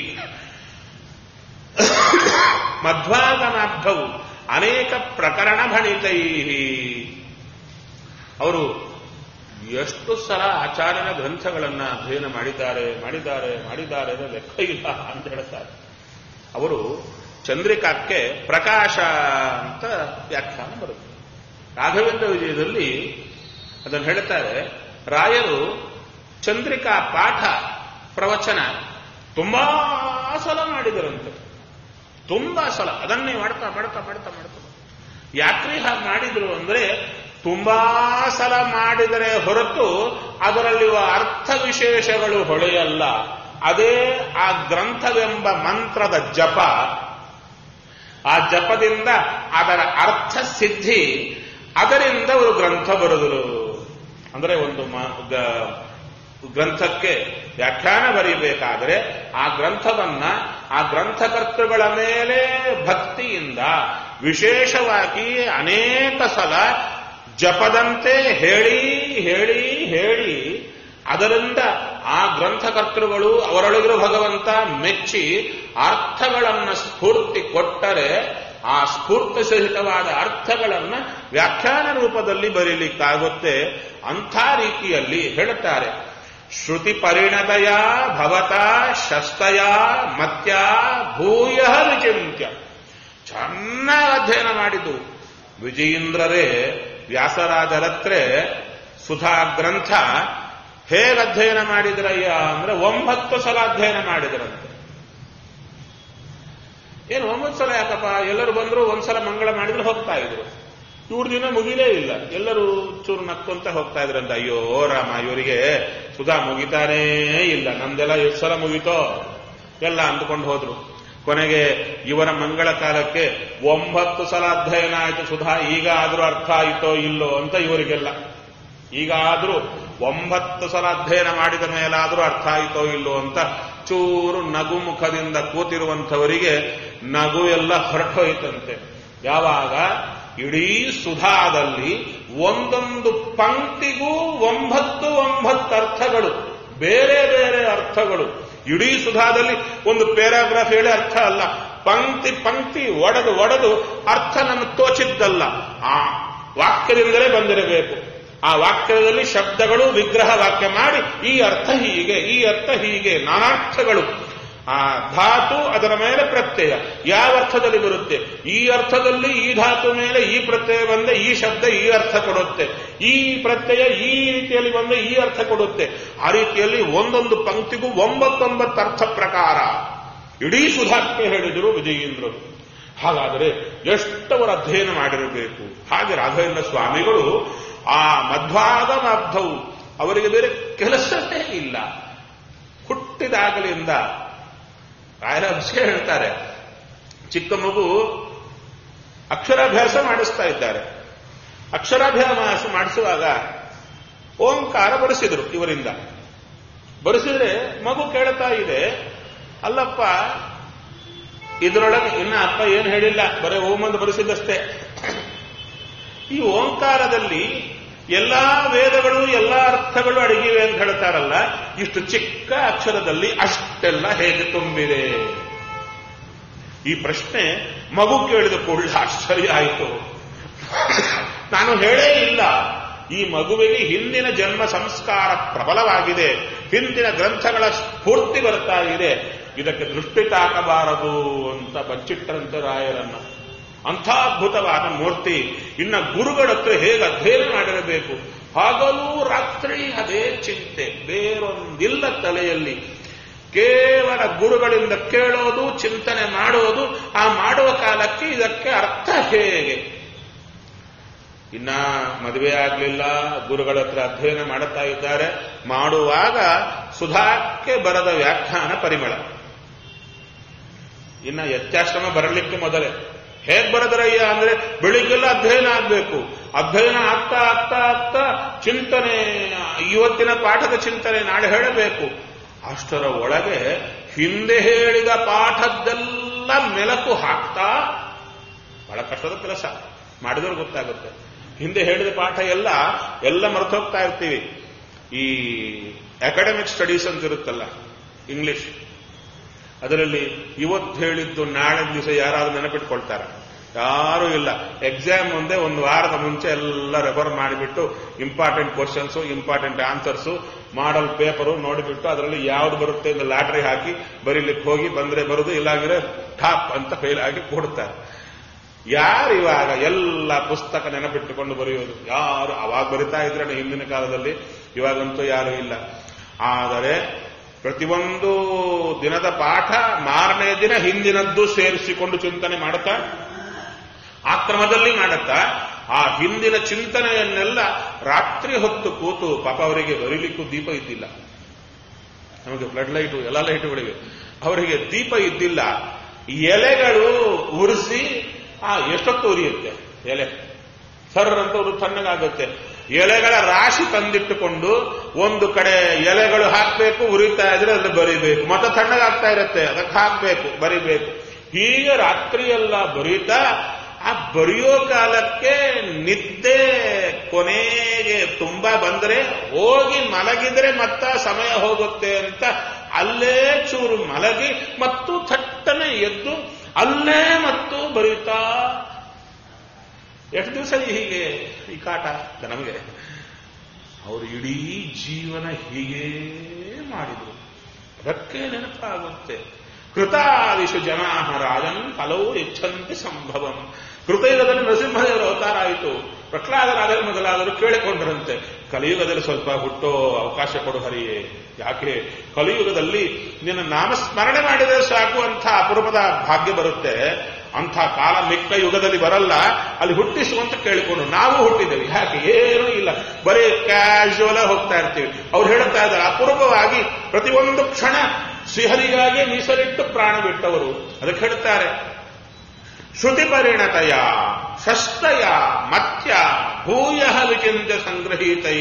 S1: ಮಧ್ವಾಗಮಾಬ್ಧವು ಅನೇಕ ಪ್ರಕರಣ ಭಣಿತೈ ಅವರು ಎಷ್ಟು ಸಲ ಆಚಾರ್ಯನ ಗ್ರಂಥಗಳನ್ನ ಅಧ್ಯಯನ ಮಾಡಿದ್ದಾರೆ ಮಾಡಿದ್ದಾರೆ ಮಾಡಿದ್ದಾರೆ ಅನ್ನೋ ಲೆಕ್ಕ ಇಲ್ಲ ಅಂತ ಹೇಳ್ತಾರೆ ಅವರು ಚಂದ್ರಿಕಾಕ್ಕೆ ಪ್ರಕಾಶ ಅಂತ ವ್ಯಾಖ್ಯಾನ ಬರುತ್ತೆ ರಾಘವೇಂದ್ರ ವಿಜಯದಲ್ಲಿ ಅದನ್ನು ಹೇಳ್ತಾರೆ ರಾಯರು ಚಂದ್ರಿಕಾ ಪಾಠ ಪ್ರವಚನ ತುಂಬಾ ಸಲ ಮಾಡಿದರಂತೆ ತುಂಬಾ ಸಲ ಅದನ್ನೇ ಮಾಡ್ತಾ ಮಾಡ್ತಾ ಮಾಡ್ತಾ ಮಾಡ್ತಾ ಯಾಕ್ರಿ ಹಾಗೆ ಮಾಡಿದ್ರು ಅಂದ್ರೆ ತುಂಬಾ ಸಲ ಮಾಡಿದರೆ ಹೊರತು ಅದರಲ್ಲಿರುವ ಅರ್ಥ ವಿಶೇಷಗಳು ಹೊಳೆಯಲ್ಲ ಅದೇ ಆ ಗ್ರಂಥವೆಂಬ ಮಂತ್ರದ ಜಪ ಆ ಜಪದಿಂದ ಅದರ ಅರ್ಥ ಸಿದ್ಧಿ ಅದರಿಂದ ಅವರು ಗ್ರಂಥ ಬರೆದರು ಅಂದ್ರೆ ಒಂದು ಮ- ಗ- ಗ್ರಂಥಕ್ಕೆ ವ್ಯಾಖ್ಯಾನ ಬರೀಬೇಕಾದರೆ ಆ ಗ್ರಂಥವನ್ನ ಆ ಗ್ರಂಥಕರ್ತೃಗಳ ಮೇಲೆ ಭಕ್ತಿಯಿಂದ ವಿಶೇಷವಾಗಿ ಅನೇಕ ಸಲ ಜಪದಂತೆ ಹೇಳಿ ಹೇಳಿ ಹೇಳಿ ಅದರಿಂದ ಆ ಗ್ರಂಥಕರ್ತೃಗಳು ಅವರೊಳಗಿರೋ ಭಗವಂತ ಮೆಚ್ಚಿ ಅರ್ಥಗಳನ್ನು ಸ್ಫೂರ್ತಿ ಕೊಟ್ಟರೆ ಆ ಸ್ಫೂರ್ತಿ ಸಹಿತವಾದ ಅರ್ಥಗಳನ್ನ ವ್ಯಾಖ್ಯಾನ ರೂಪದಲ್ಲಿ ಬರೀಲಿಕ್ಕಾಗುತ್ತೆ ಅಂಥ ರೀತಿಯಲ್ಲಿ ಹೇಳುತ್ತಾರೆ ಶ್ರುತಿ ಪರಿಣತಯ ಭವತ ಶಸ್ತಯ ಮತ್ಯ ಭೂಯ ವಿಚಿಂತ್ಯ ಚೆನ್ನಾಗಿ ಅಧ್ಯಯನ ಮಾಡಿದ್ದು ವಿಜಯೇಂದ್ರರೇ ವ್ಯಾಸರಾಜರತ್ರೆ ಸುಧಾ ಗ್ರಂಥ ಹೇಗೆ ಅಧ್ಯಯನ ಮಾಡಿದ್ರಯ್ಯ ಅಂದ್ರೆ ಒಂಬತ್ತು ಸಲ ಅಧ್ಯಯನ ಮಾಡಿದ್ರಂತೆ ಏನು ಒಂಬತ್ತು ಸಲ ಯಾಕಪ್ಪ ಎಲ್ಲರೂ ಬಂದ್ರು ಒಂದ್ಸಲ ಮಂಗಳ ಮಾಡಿದ್ರೆ ಹೋಗ್ತಾ ಇದ್ರು ಇವ್ರ ದಿನ ಮುಗಿಲೇ ಇಲ್ಲ ಎಲ್ಲರೂ ಚೂರು ನಕ್ಕೊಂತ ಹೋಗ್ತಾ ಇದ್ರಂತ ಅಯ್ಯೋ ರಾಮ ಇವರಿಗೆ ಸುಧಾ ಮುಗಿತಾನೇ ಇಲ್ಲ ನಮ್ದೆಲ್ಲ ಎಷ್ಟು ಸಲ ಮುಗಿತೋ ಎಲ್ಲ ಅಂದುಕೊಂಡು ಹೋದ್ರು ಕೊನೆಗೆ ಇವರ ಮಂಗಳ ಕಾಲಕ್ಕೆ ಒಂಬತ್ತು ಸಲ ಅಧ್ಯಯನ ಆಯಿತು ಸುಧಾ ಈಗ ಆದ್ರೂ ಅರ್ಥ ಆಯಿತೋ ಇಲ್ಲೋ ಅಂತ ಇವರಿಗೆಲ್ಲ ಈಗ ಆದ್ರೂ ಒಂಬತ್ತು ಸಲ ಅಧ್ಯಯನ ಮಾಡಿದ ಮೇಲಾದ್ರೂ ಅರ್ಥ ಆಯಿತೋ ಇಲ್ಲೋ ಅಂತ ಚೂರು ನಗು ಮುಖದಿಂದ ಕೂತಿರುವಂಥವರಿಗೆ ನಗು ಎಲ್ಲ ಹೊರಟೋಯ್ತಂತೆ ಯಾವಾಗ ಇಡೀ ಸುಧಾದಲ್ಲಿ ಒಂದೊಂದು ಪಂಕ್ತಿಗೂ ಒಂಬತ್ತು ಒಂಬತ್ತು ಅರ್ಥಗಳು ಬೇರೆ ಬೇರೆ ಅರ್ಥಗಳು ಇಡೀ ಸುಧಾದಲ್ಲಿ ಒಂದು ಪ್ಯಾರಾಗ್ರಾಫ್ ಹೇಳಿ ಅರ್ಥ ಅಲ್ಲ ಪಂಕ್ತಿ ಪಂಕ್ತಿ ಒಡೆದು ಒಡೆದು ಅರ್ಥ ನಮಗೆ ತೋಚಿದ್ದಲ್ಲ ಆ ವಾಕ್ಯದಿಂದಲೇ ಬಂದಿರಬೇಕು ಆ ವಾಕ್ಯದಲ್ಲಿ ಶಬ್ದಗಳು ವಿಗ್ರಹ ವಾಕ್ಯ ಮಾಡಿ ಈ ಅರ್ಥ ಹೀಗೆ ಈ ಅರ್ಥ ಹೀಗೆ ನಾನಾರ್ಥಗಳು ಆ ಧಾತು ಅದರ ಮೇಲೆ ಪ್ರತ್ಯಯ ಯಾವ ಅರ್ಥದಲ್ಲಿ ಬರುತ್ತೆ ಈ ಅರ್ಥದಲ್ಲಿ ಈ ಧಾತು ಮೇಲೆ ಈ ಪ್ರತ್ಯಯ ಬಂದ ಈ ಶಬ್ದ ಈ ಅರ್ಥ ಕೊಡುತ್ತೆ ಈ ಪ್ರತ್ಯಯ ಈ ರೀತಿಯಲ್ಲಿ ಬಂದ ಈ ಅರ್ಥ ಕೊಡುತ್ತೆ ಆ ರೀತಿಯಲ್ಲಿ ಒಂದೊಂದು ಪಂಕ್ತಿಗೂ ಒಂಬತ್ತೊಂಬತ್ತು ಅರ್ಥ ಪ್ರಕಾರ ಇಡೀ ಸುಧಾಕ್ಕೆ ಹೇಳಿದರು ವಿಜಯೇಂದ್ರರು ಹಾಗಾದರೆ ಎಷ್ಟವರು ಅಧ್ಯಯನ ಮಾಡಿರಬೇಕು ಹಾಗೆ ರಾಘವೇಂದ್ರ ಸ್ವಾಮಿಗಳು ಆ ಮಧ್ವಾದ ಮಧ್ವವು ಅವರಿಗೆ ಬೇರೆ ಕೆಲಸವೇ ಇಲ್ಲ ಹುಟ್ಟಿದಾಗಲಿಂದ ರಾಯರ ವಿಷಯ ಹೇಳ್ತಾರೆ ಚಿಕ್ಕ ಮಗು ಅಕ್ಷರಾಭ್ಯಾಸ ಮಾಡಿಸ್ತಾ ಇದ್ದಾರೆ ಅಕ್ಷರಾಭ್ಯಾಸ ಮಾಡಿಸುವಾಗ ಓಂಕಾರ ಬರೆಸಿದ್ರು ಇವರಿಂದ ಬರೆಸಿದ್ರೆ ಮಗು ಕೇಳ್ತಾ ಇದೆ ಅಲ್ಲಪ್ಪ ಇದರೊಳಗೆ ಇನ್ನ ಅಪ್ಪ ಏನು ಹೇಳಿಲ್ಲ ಬರೀ ಓಂ ಅಂತ ಬರೆಸಿದ್ದಷ್ಟೇ ಈ ಓಂಕಾರದಲ್ಲಿ ಎಲ್ಲಾ ವೇದಗಳು ಎಲ್ಲಾ ಅರ್ಥಗಳು ಅಡಗಿವೆ ಅಂತ ಹೇಳ್ತಾರಲ್ಲ ಇಷ್ಟು ಚಿಕ್ಕ ಅಕ್ಷರದಲ್ಲಿ ಅಷ್ಟೆಲ್ಲ ಹೇಗೆ ತುಂಬಿದೆ ಈ ಪ್ರಶ್ನೆ ಮಗು ಕೇಳಿದ ಕೂಡಲೇ ಆಶ್ಚರ್ಯ ಆಯಿತು ನಾನು ಹೇಳೇ ಇಲ್ಲ ಈ ಮಗುವಿಗೆ ಹಿಂದಿನ ಜನ್ಮ ಸಂಸ್ಕಾರ ಪ್ರಬಲವಾಗಿದೆ ಹಿಂದಿನ ಗ್ರಂಥಗಳ ಸ್ಫೂರ್ತಿ ಬರ್ತಾ ಇದೆ ಇದಕ್ಕೆ ದೃಷ್ಟಿ ತಾಕಬಾರದು ಅಂತ ಬಚ್ಚಿಟ್ಟರಂತೆ ರಾಯರನ್ನ ಅಂಥ ಅದ್ಭುತವಾದ ಮೂರ್ತಿ ಇನ್ನ ಗುರುಗಳ ಹತ್ರ ಹೇಗೆ ಅಧ್ಯಯನ ಮಾಡಿರಬೇಕು ಹಗಲು ರಾತ್ರಿ ಅದೇ ಚಿಂತೆ ಬೇರೊಂದಿಲ್ಲ ತಲೆಯಲ್ಲಿ ಕೇವಲ ಗುರುಗಳಿಂದ ಕೇಳೋದು ಚಿಂತನೆ ಮಾಡೋದು ಆ ಮಾಡುವ ಕಾಲಕ್ಕೆ ಇದಕ್ಕೆ ಅರ್ಥ ಹೇಗೆ ಇನ್ನ ಮದುವೆ ಆಗಲಿಲ್ಲ ಗುರುಗಳ ಹತ್ರ ಅಧ್ಯಯನ ಮಾಡುತ್ತಾ ಇದ್ದಾರೆ ಮಾಡುವಾಗ ಸುಧಾಕ್ಕೆ ಬರದ ವ್ಯಾಖ್ಯಾನ ಪರಿಮಳ ಇನ್ನ ಯತ್ಯಾಶ್ರಮ ಬರಲಿಕ್ಕೆ ಮೊದಲೇ ಹೇಗ್ ಬರದ್ರಯ್ಯ ಅಂದ್ರೆ ಬೆಳಿಗ್ಗೆಲ್ಲ ಅಧ್ಯಯನ ಆಗ್ಬೇಕು ಅಧ್ಯಯನ ಆಗ್ತಾ ಆಗ್ತಾ ಆಗ್ತಾ ಚಿಂತನೆ ಇವತ್ತಿನ ಪಾಠದ ಚಿಂತನೆ ನಾಳೆ ಹೇಳಬೇಕು ಅಷ್ಟರ ಒಳಗೆ ಹಿಂದೆ ಹೇಳಿದ ಪಾಠದ್ದೆಲ್ಲ ಮೆಲಕು ಹಾಕ್ತಾ ಬಹಳ ಕಷ್ಟದ ಕೆಲಸ ಮಾಡಿದವ್ರು ಗೊತ್ತಾಗುತ್ತೆ ಹಿಂದೆ ಹೇಳಿದ ಪಾಠ ಎಲ್ಲ ಎಲ್ಲ ಮರೆತೋಗ್ತಾ ಇರ್ತೀವಿ ಈ ಅಕಾಡೆಮಿಕ್ ಸ್ಟಡೀಸ್ ಅಂತ ಇರುತ್ತಲ್ಲ ಇಂಗ್ಲಿಷ್ ಅದರಲ್ಲಿ ಇವತ್ತು ಹೇಳಿದ್ದು ನಾಳೆ ದಿವಸ ಯಾರಾದ್ರೂ ನೆನಪಿಟ್ಕೊಳ್ತಾರೆ ಯಾರೂ ಇಲ್ಲ ಎಕ್ಸಾಮ್ ಮುಂದೆ ಒಂದು ವಾರದ ಮುಂಚೆ ಎಲ್ಲ ರೆಫರ್ ಮಾಡಿಬಿಟ್ಟು important questions important answers model paper ನೋಡಿಬಿಟ್ಟು ಅದರಲ್ಲಿ ಯಾವ್ದು ಬರುತ್ತೆ ಅಂತ ಲಾಟ್ರಿ ಹಾಕಿ ಬರೀಲಿಕ್ಕೆ ಹೋಗಿ ಬಂದ್ರೆ ಬರುದು ಇಲ್ಲಾಗಿದ್ರೆ ಟಾಪ್ ಅಂತ ಫೇಲ್ ಆಗಿ ಕೊಡ್ತಾರೆ ಯಾರು ಇವಾಗ ಎಲ್ಲ ಪುಸ್ತಕ ನೆನಪಿಟ್ಟುಕೊಂಡು ಬರೆಯೋದು ಯಾರು ಅವಾಗ ಬರಿತಾ ಇದ್ರೆ ಹಿಂದಿನ ಕಾಲದಲ್ಲಿ ಇವಾಗಂತೂ ಯಾರು ಇಲ್ಲ ಆದರೆ ಪ್ರತಿಯೊಂದು ದಿನದ ಪಾಠ ಮಾರನೇ ದಿನ ಹಿಂದಿನದ್ದು ಸೇರಿಸಿಕೊಂಡು ಚಿಂತನೆ ಮಾಡುತ್ತಾ ಆ ಕ್ರಮದಲ್ಲಿ ಮಾಡುತ್ತಾ ಆ ಹಿಂದಿನ ಚಿಂತನೆಯನ್ನೆಲ್ಲ ರಾತ್ರಿ ಹೊತ್ತು ಕೂತು ಪಾಪ ಅವರಿಗೆ ಬರೀಲಿಕ್ಕೂ ದೀಪ ಇದ್ದಿಲ್ಲ ನಮಗೆ ಫ್ಲಡ್ ಲೈಟು ಎಲ್ಲ ಲೈಟುಗಳಿವೆ ಅವರಿಗೆ ದೀಪ ಇದ್ದಿಲ್ಲ ಎಲೆಗಳು ಉರಿಸಿ ಆ ಎಷ್ಟೊತ್ತು ಉರಿಯುತ್ತೆ ಎಲೆ ಸರ್ ಅಂತ ಅವರು ತಣ್ಣಗಾಗುತ್ತೆ ಎಲೆಗಳ ರಾಶಿ ತಂದಿಟ್ಟುಕೊಂಡು ಒಂದು ಕಡೆ ಎಲೆಗಳು ಹಾಕಬೇಕು ಉರಿತಾ ಇದ್ರೆ ಅಲ್ಲಿ ಬರಿಬೇಕು ಮತ್ತೆ ತಣ್ಣಗಾಗ್ತಾ ಇರುತ್ತೆ ಅದಕ್ಕೆ ಹಾಕಬೇಕು ಬರಿಬೇಕು ಹೀಗೆ ರಾತ್ರಿಯೆಲ್ಲ ಬರೀತಾ ಆ ಬರೆಯೋ ಕಾಲಕ್ಕೆ ನಿದ್ದೆ ಕೊನೆಗೆ ತುಂಬಾ ಬಂದ್ರೆ ಹೋಗಿ ಮಲಗಿದ್ರೆ ಮತ್ತ ಸಮಯ ಹೋಗುತ್ತೆ ಅಂತ ಅಲ್ಲೇ ಚೂರು ಮಲಗಿ ಮತ್ತು ಥಟ್ಟನೆ ಎದ್ದು ಅಲ್ಲೇ ಮತ್ತು ಬರೀತಾ ಎಷ್ಟು ದಿವಸ ಹೀಗೆ ಈ ಕಾಟ ನಮಗೆ ಅವರು ಇಡೀ ಜೀವನ ಹೀಗೇ ಮಾಡಿದ್ರು ಅದಕ್ಕೆ ನೆನಪಾಗುತ್ತೆ ಕೃತಾದಿಶು ಜನಾ ರಾಜನ್ ಫಲವು ಇಚ್ಛಂತಿ ಸಂಭವಂ ಕೃತಯುಗದಲ್ಲಿ ನರಸಿಂಹದೇವರ ಅವತಾರ ಆಯಿತು ಪ್ರಹ್ಲಾದರಾದರೆ ಮೊದಲಾದರೂ ಕೇಳಿಕೊಂಡರಂತೆ ಕಲಿಯುಗದಲ್ಲಿ ಸ್ವಲ್ಪ ಹುಟ್ಟೋ ಅವಕಾಶ ಕೊಡು ಹರಿಯೇ ಯಾಕೆ ಕಲಿಯುಗದಲ್ಲಿ ನಿನ್ನ ನಾಮಸ್ಮರಣೆ ಮಾಡಿದರೆ ಸಾಕು ಅಂತ ಅಪರೂಪದ ಭಾಗ್ಯ ಬರುತ್ತೆ ಅಂಥ ಕಾಲ ಮಿಕ್ಕ ಯುಗದಲ್ಲಿ ಬರಲ್ಲ ಅಲ್ಲಿ ಹುಟ್ಟಿಸುವಂತ ಕೇಳಿಕೊಂಡು ನಾವು ಹುಟ್ಟಿದ್ದೇವೆ ಯಾಕೆ ಏನೂ ಇಲ್ಲ ಬರೀ ಕ್ಯಾಶುವಲ್ ಹೋಗ್ತಾ ಇರ್ತೀವಿ ಅವ್ರು ಹೇಳ್ತಾ ಇದ್ದಾರೆ ಅಪರೂಪವಾಗಿ ಪ್ರತಿಯೊಂದು ಕ್ಷಣ ಶ್ರೀಹರಿಗಾಗಿ ಮೀಸಲಿಟ್ಟು ಪ್ರಾಣ ಬಿಟ್ಟವರು ಅದಕ್ಕೆ ಹೇಳ್ತಾರೆ ಶ್ರುತಿ ಪರಿಣತಯ ಷಷ್ಟಯ ಮತ್ಯ ಭೂಯ ವಿಚಿಂತ್ಯ ಸಂಗ್ರಹೀತೈ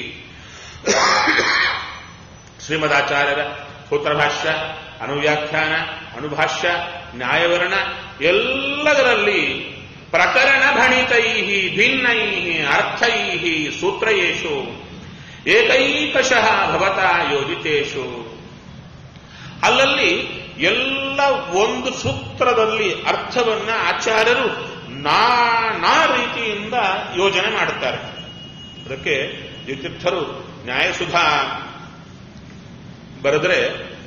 S1: ಶ್ರೀಮದಾಚಾರ್ಯರ ಸೂತ್ರಭಾಷ್ಯ ಅನುವ್ಯಾಖ್ಯಾನ ಅನುಭಾಷ್ಯ ನ್ಯಾಯವರ್ಣ ಎಲ್ಲದರಲ್ಲಿ ಪ್ರಕರಣ ಭಣಿತೈ ಭಿನ್ನೈ ಅರ್ಥೈ ಸೂತ್ರಯೇಷು ಏಕೈಕಶಃ ಭವತಾ ಯೋಜಿತೇಷು ಅಲ್ಲಲ್ಲಿ ಎಲ್ಲ ಒಂದು ಸೂತ್ರದಲ್ಲಿ ಅರ್ಥವನ್ನ ಆಚಾರ್ಯರು ನಾನಾ ರೀತಿಯಿಂದ ಯೋಜನೆ ಮಾಡುತ್ತಾರೆ ಅದಕ್ಕೆ ಯುತಿರ್ಥರು ನ್ಯಾಯಸುಧಾ ಬರೆದ್ರೆ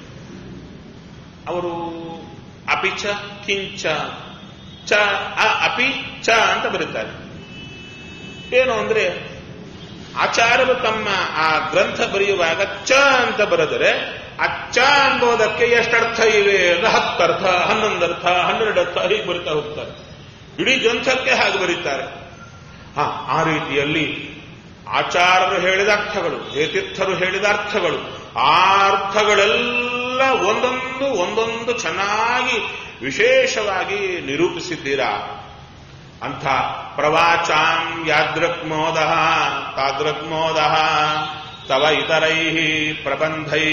S1: ಅವರು ಅಪಿಚ ಕಿಂಚ ಚ ಅ ಅಪಿ ಚ ಅಂತ ಬರೀತಾರೆ ಏನು ಅಂದ್ರೆ ಆಚಾರ್ಯರು ತಮ್ಮ ಆ ಗ್ರಂಥ ಬರೆಯುವಾಗ ಚ ಅಂತ ಬರೆದರೆ ಆ ಚ ಅಂಬೋದಕ್ಕೆ ಎಷ್ಟರ್ಥ ಇವೆ ಅಂದ್ರೆ ಹತ್ತರ್ಥ ಹನ್ನೊಂದು ಅರ್ಥ ಹನ್ನೆರಡು ಅರ್ಥ ಹೀಗೆ ಬರಿತಾ ಹೋಗ್ತಾರೆ ಇಡೀ ಗ್ರಂಥಕ್ಕೆ ಹಾಗೆ ಬರೀತಾರೆ ಹಾ ಆ ರೀತಿಯಲ್ಲಿ ಆಚಾರ್ಯರು ಹೇಳಿದ ಅರ್ಥಗಳು ಜಯತೀರ್ಥರು ಹೇಳಿದ ಅರ್ಥಗಳು ಆ ಅರ್ಥಗಳೆಲ್ಲ ಒಂದೊಂದು ಒಂದೊಂದು ಚೆನ್ನಾಗಿ ವಿಶೇಷವಾಗಿ ನಿರೂಪಿಸಿದ್ದೀರಾ ಅಂಥ ಪ್ರವಾಚಾಂ ಯಾದೃಕ್ಮೋದ ತಾದೃಕ್ಮೋದ ತವ ಇತರೈ ಪ್ರಬಂಧೈ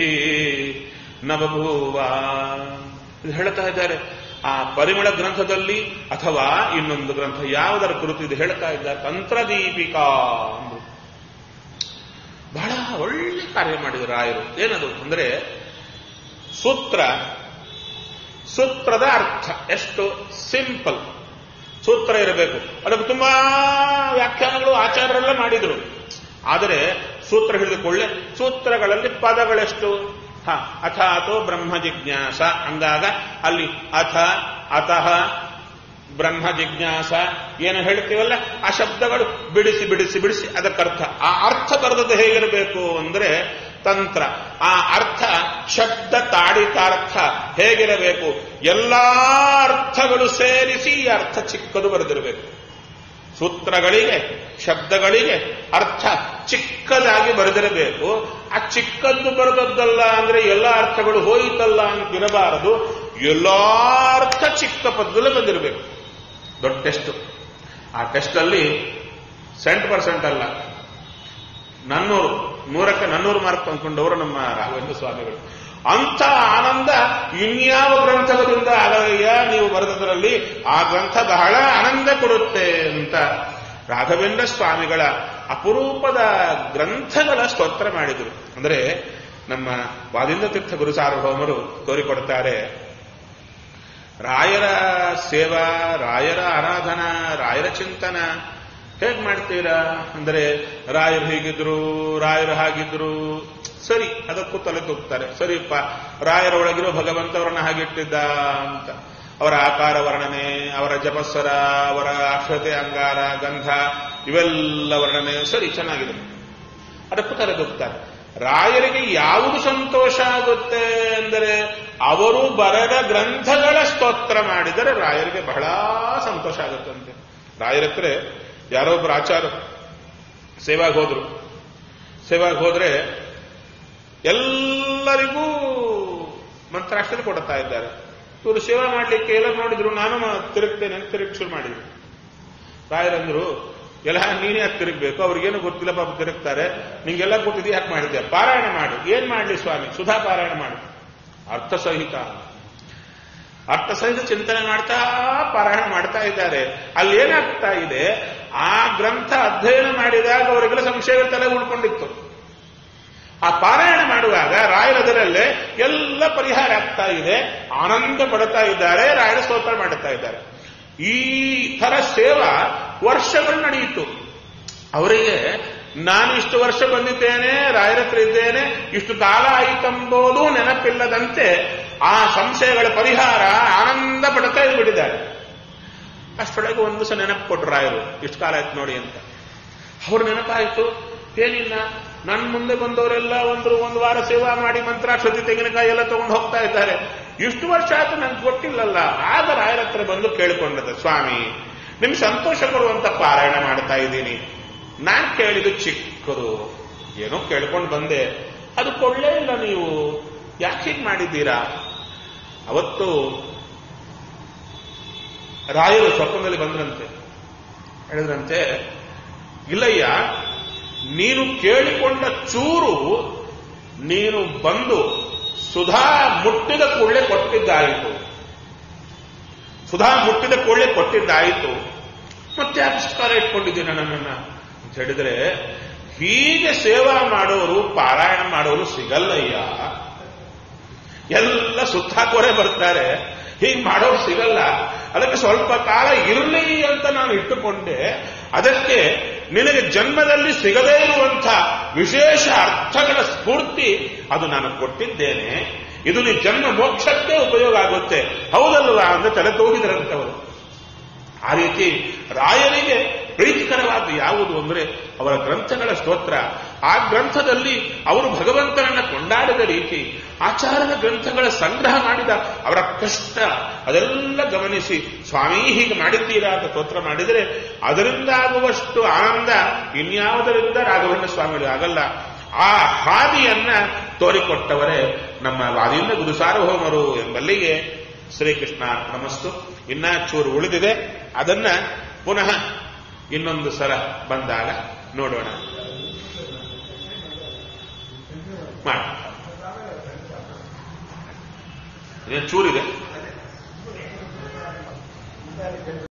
S1: ನವಭೂವ ಇದು ಹೇಳ್ತಾ ಇದ್ದಾರೆ ಆ ಪರಿಮಳ ಗ್ರಂಥದಲ್ಲಿ ಅಥವಾ ಇನ್ನೊಂದು ಗ್ರಂಥ ಯಾವುದರ ಕುರಿತು ಇದು ಹೇಳ್ತಾ ಇದ್ದಾರೆ ತಂತ್ರದೀಪಿಕಾ ಅಂದ್ರು ಬಹಳ ಒಳ್ಳೆ ಕಾರ್ಯ ಮಾಡಿದ್ರು ರಾಯರು ಏನದು ಅಂದ್ರೆ ಸೂತ್ರ ಸೂತ್ರದ ಅರ್ಥ ಎಷ್ಟು ಸಿಂಪಲ್ ಸೂತ್ರ ಇರಬೇಕು ಅದಕ್ಕೆ ತುಂಬಾ ವ್ಯಾಖ್ಯಾನಗಳು ಆಚಾರ್ಯರೆಲ್ಲ ಮಾಡಿದ್ರು ಆದರೆ ಸೂತ್ರ ಹಿಡಿದುಕೊಳ್ಳೆ ಸೂತ್ರಗಳಲ್ಲಿ ಪದಗಳೆಷ್ಟು ಹ ಅಥ ಅಥೋ ಬ್ರಹ್ಮ ಜಿಜ್ಞಾಸ ಅಂದಾಗ ಅಲ್ಲಿ ಅಥ ಅತಃ ಬ್ರಹ್ಮ ಜಿಜ್ಞಾಸ ಏನು ಹೇಳ್ತೀವಲ್ಲ ಆ ಶಬ್ದಗಳು ಬಿಡಿಸಿ ಬಿಡಿಸಿ ಬಿಡಿಸಿ ಅದಕ್ಕರ್ಥ ಆ ಅರ್ಥ ಬರೆದದ್ದು ಹೇಗಿರಬೇಕು ಅಂದ್ರೆ ತಂತ್ರ ಆ ಅರ್ಥ ಶಬ್ದ ತಾಡಿತಾರ್ಥ ಹೇಗಿರಬೇಕು ಎಲ್ಲಾ ಅರ್ಥಗಳು ಸೇರಿಸಿ ಈ ಅರ್ಥ ಚಿಕ್ಕದು ಬರೆದಿರಬೇಕು ಸೂತ್ರಗಳಿಗೆ ಶಬ್ದಗಳಿಗೆ ಅರ್ಥ ಚಿಕ್ಕದಾಗಿ ಬರೆದಿರಬೇಕು ಆ ಚಿಕ್ಕದ್ದು ಬರೆದದ್ದಲ್ಲ ಅಂದ್ರೆ ಎಲ್ಲಾ ಅರ್ಥಗಳು ಹೋಯಿತಲ್ಲ ಅಂತ ಇರಬಾರದು ಎಲ್ಲಾ ಅರ್ಥ ಚಿಕ್ಕ ಪದದಲ್ಲಿ ಬಂದಿರಬೇಕು ದೊಡ್ಡ ಟೆಸ್ಟ್ ಆ ಟೆಸ್ಟ್ ಅಲ್ಲಿ ಸೆಂಟ್ ಪರ್ಸೆಂಟ್ ಅಲ್ಲ ನನ್ನೂರು ನೂರಕ್ಕೆ ನನ್ನೂರು ಮಾರ್ಕ್ ತಂದ್ಕೊಂಡವರು ನಮ್ಮ ರಾಘವೇಂದ್ರ ಸ್ವಾಮಿಗಳು ಅಂತ ಆನಂದ ಇನ್ಯಾವ ಗ್ರಂಥದಿಂದ ಆಗಯ್ಯ ನೀವು ಬರೆದದರಲ್ಲಿ ಆ ಗ್ರಂಥ ಬಹಳ ಆನಂದ ಕೊಡುತ್ತೆ ಅಂತ ರಾಘವೇಂದ್ರ ಸ್ವಾಮಿಗಳ ಅಪರೂಪದ ಗ್ರಂಥಗಳ ಸ್ತೋತ್ರ ಮಾಡಿದರು ಅಂದ್ರೆ ನಮ್ಮ ವಾದಿಂದ ತೀರ್ಥ ಗುರು ಸಾರ್ವಭೌಮರು ತೋರಿಕೊಡ್ತಾರೆ ರಾಯರ ಸೇವಾ ರಾಯರ ಆರಾಧನಾ ರಾಯರ ಚಿಂತನ ಹೇಗ್ ಮಾಡ್ತೀರಾ ಅಂದ್ರೆ ರಾಯರು ಹೀಗಿದ್ರು ರಾಯರು ಹಾಗಿದ್ರು ಸರಿ ಅದಕ್ಕೂ ತಲೆ ತೂಗ್ತಾರೆ ಸರಿಪ್ಪ ರಾಯರ ಒಳಗಿರೋ ಭಗವಂತವರನ್ನ ಹಾಗಿಟ್ಟಿದ್ದ ಅಂತ ಅವರ ಆಕಾರ ವರ್ಣನೆ ಅವರ ಜಪಸ್ವರ ಅವರ ಅಕ್ಷತೆ ಅಂಗಾರ ಗಂಧ ಇವೆಲ್ಲ ವರ್ಣನೆ ಸರಿ ಚೆನ್ನಾಗಿದೆ ಅದಕ್ಕೂ ತಲೆ ತೂಗ್ತಾರೆ ರಾಯರಿಗೆ ಯಾವುದು ಸಂತೋಷ ಆಗುತ್ತೆ ಅಂದರೆ ಅವರು ಬರೆದ ಗ್ರಂಥಗಳ ಸ್ತೋತ್ರ ಮಾಡಿದರೆ ರಾಯರಿಗೆ ಬಹಳ ಸಂತೋಷ ಆಗುತ್ತಂತೆ ರಾಯರ ಹತ್ರ ಯಾರೋ ಒಬ್ಬರು ಆಚಾರ ಸೇವಾಗ್ ಹೋದ್ರು ಸೇವಾಗ್ ಹೋದ್ರೆ ಎಲ್ಲರಿಗೂ ಮಂತ್ರಾಕ್ಷರ ಕೊಡ್ತಾ ಇದ್ದಾರೆ ಇವರು ಸೇವಾ ಮಾಡ್ಲಿಕ್ಕೆ ಎಲ್ಲ ನೋಡಿದ್ರು ನಾನು ತಿರುಗ್ತೇನೆ ಅಂತ ತಿರುಗಿ ಶುರು ಮಾಡಿದ್ರು ರಾಯರಂದ್ರು ಎಲ್ಲ ನೀನೇ ಯಾಕೆ ತಿರುಗಬೇಕು ಅವ್ರಿಗೇನು ಗೊತ್ತಿಲ್ಲ ಪಾಪ ತಿರುಗ್ತಾರೆ ನಿಂಗೆಲ್ಲ ಗೊತ್ತಿದೆ ಯಾಕೆ ಮಾಡಿದ್ದೆ ಪಾರಾಯಣ ಮಾಡು ಏನ್ ಮಾಡ್ಲಿ ಸ್ವಾಮಿ ಸುಧಾ ಪಾರಾಯಣ ಮಾಡು ಅರ್ಥ ಸಹಿತ ಅರ್ಥ ಸಹಿತ ಚಿಂತನೆ ಮಾಡ್ತಾ ಪಾರಾಯಣ ಮಾಡ್ತಾ ಇದ್ದಾರೆ ಅಲ್ಲಿ ಏನಾಗ್ತಾ ಇದೆ ಆ ಗ್ರಂಥ ಅಧ್ಯಯನ ಮಾಡಿದಾಗ ಅವರಿಗೆಲ್ಲ ಸಂಶಯಗಳ ತಲೆ ಉಳ್ಕೊಂಡಿತ್ತು ಆ ಪಾರಾಯಣ ಮಾಡುವಾಗ ರಾಯರದರಲ್ಲೇ ಎಲ್ಲ ಪರಿಹಾರ ಆಗ್ತಾ ಇದೆ ಆನಂದ ಪಡ್ತಾ ಇದ್ದಾರೆ ರಾಯರ ಸ್ತೋತ್ರ ಮಾಡುತ್ತಾ ಇದ್ದಾರೆ ಈ ತರ ಸೇವಾ ವರ್ಷಗಳು ನಡೆಯಿತು ಅವರಿಗೆ ನಾನು ಇಷ್ಟು ವರ್ಷ ಬಂದಿದ್ದೇನೆ ರಾಯರ ಹತ್ರ ಇದ್ದೇನೆ ಇಷ್ಟು ಕಾಲ ಆಯಿತೆಂಬುದು ನೆನಪಿಲ್ಲದಂತೆ ಆ ಸಂಶಯಗಳ ಪರಿಹಾರ ಆನಂದ ಪಡ್ತಾ ಇದ್ಬಿಟ್ಟಿದ್ದಾರೆ ಅಷ್ಟರೊಳಗೆ ಒಂದು ಸಹ ನೆನಪು ಕೊಟ್ರು ರಾಯರು ಇಷ್ಟು ಕಾಲ ಆಯ್ತು ನೋಡಿ ಅಂತ ಅವ್ರ ನೆನಪಾಯ್ತು ಏನಿಲ್ಲ ನನ್ನ ಮುಂದೆ ಬಂದವರೆಲ್ಲ ಒಂದು ಒಂದು ವಾರ ಸೇವಾ ಮಾಡಿ ಮಂತ್ರಾಕ್ಷತಿ ತೆಂಗಿನಕಾಯಿ ಎಲ್ಲ ತಗೊಂಡು ಹೋಗ್ತಾ ಇದ್ದಾರೆ ಇಷ್ಟು ವರ್ಷ ಆಯ್ತು ನಂಗೆ ಗೊತ್ತಿಲ್ಲಲ್ಲ ಆಗ ರಾಯರ ಹತ್ರ ಬಂದು ಕೇಳಿಕೊಂಡದ ಸ್ವಾಮಿ ನಿಮ್ಗೆ ಸಂತೋಷ ಕೊಡುವಂತ ಪಾರಾಯಣ ಮಾಡ್ತಾ ಇದ್ದೀನಿ ನಾನ್ ಕೇಳಿದ್ದು ಚಿಕ್ಕದು ಏನೋ ಕೇಳ್ಕೊಂಡು ಬಂದೆ ಅದು ಕೊಳ್ಳೇ ಇಲ್ಲ ನೀವು ಯಾಕೆ ಹೀಗೆ ಮಾಡಿದ್ದೀರಾ ಅವತ್ತು ರಾಯರು ಸ್ವಪ್ನದಲ್ಲಿ ಬಂದ್ರಂತೆ ಹೇಳಿದ್ರಂತೆ ಇಲ್ಲಯ್ಯ ನೀನು ಕೇಳಿಕೊಂಡ ಚೂರು ನೀನು ಬಂದು ಸುಧಾ ಮುಟ್ಟಿದ ಕೂಡಲೇ ಕೊಟ್ಟಿದ್ದಾಯಿತು ಸುಧಾ ಮುಟ್ಟಿದ ಕೂಡಲೇ ಕೊಟ್ಟಿದ್ದಾಯಿತು ಮತ್ತೆ ಅಪಸ್ಕಾರ ಇಟ್ಕೊಂಡಿದ್ದೀನಿ ನನ್ನನ್ನ ಅಂತ ಹೇಳಿದ್ರೆ ಹೀಗೆ ಸೇವಾ ಮಾಡೋರು ಪಾರಾಯಣ ಮಾಡೋರು ಸಿಗಲ್ಲಯ್ಯ ಎಲ್ಲ ಸುತ್ತಾಕೋರೆ ಬರ್ತಾರೆ ಹೀಗೆ ಮಾಡೋರು ಸಿಗಲ್ಲ ಅದಕ್ಕೆ ಸ್ವಲ್ಪ ಕಾಲ ಇರಲಿ ಅಂತ ನಾನು ಇಟ್ಟುಕೊಂಡೆ ಅದಕ್ಕೆ ನಿನಗೆ ಜನ್ಮದಲ್ಲಿ ಸಿಗದೇ ಇರುವಂಥ ವಿಶೇಷ ಅರ್ಥಗಳ ಸ್ಫೂರ್ತಿ ಅದು ನಾನು ಕೊಟ್ಟಿದ್ದೇನೆ ಇದು ನೀ ಜನ್ಮ ಮೋಕ್ಷಕ್ಕೆ ಉಪಯೋಗ ಆಗುತ್ತೆ ಹೌದಲ್ವಾ ಅಂತ ತಲೆ ತೂಗಿದ್ರಂತವರು ಆ ರೀತಿ ರಾಯರಿಗೆ ಪ್ರೀತಿಕರವಾದ ಯಾವುದು ಅಂದರೆ ಅವರ ಗ್ರಂಥಗಳ ಸ್ತೋತ್ರ ಆ ಗ್ರಂಥದಲ್ಲಿ ಅವರು ಭಗವಂತನನ್ನ ಕೊಂಡಾಡಿದ ರೀತಿ ಆಚಾರದ ಗ್ರಂಥಗಳ ಸಂಗ್ರಹ ಮಾಡಿದ ಅವರ ಕಷ್ಟ ಅದೆಲ್ಲ ಗಮನಿಸಿ ಸ್ವಾಮಿ ಹೀಗೆ ಮಾಡಿದ್ದೀರಾ ಅಂತ ಸ್ತೋತ್ರ ಮಾಡಿದರೆ ಅದರಿಂದ ಆಗುವಷ್ಟು ಆನಂದ ಇನ್ಯಾವುದರಿಂದ ರಾಘವೇಂದ್ರ ಸ್ವಾಮಿಗಳು ಆಗಲ್ಲ ಆ ಹಾದಿಯನ್ನ ತೋರಿಕೊಟ್ಟವರೇ ನಮ್ಮ ವಾದಿಯಿಂದ ಗುರುಸಾರ್ವಭೌಮರು ಎಂಬಲ್ಲಿಗೆ ಶ್ರೀಕೃಷ್ಣ ನಮಸ್ತು ಇನ್ನ ಚೂರು ಉಳಿದಿದೆ ಅದನ್ನ ಪುನಃ ಇನ್ನೊಂದು ಸಲ ಬಂದಾಗ ನೋಡೋಣ ಮಾಡಿ ಚೂರಿದೆ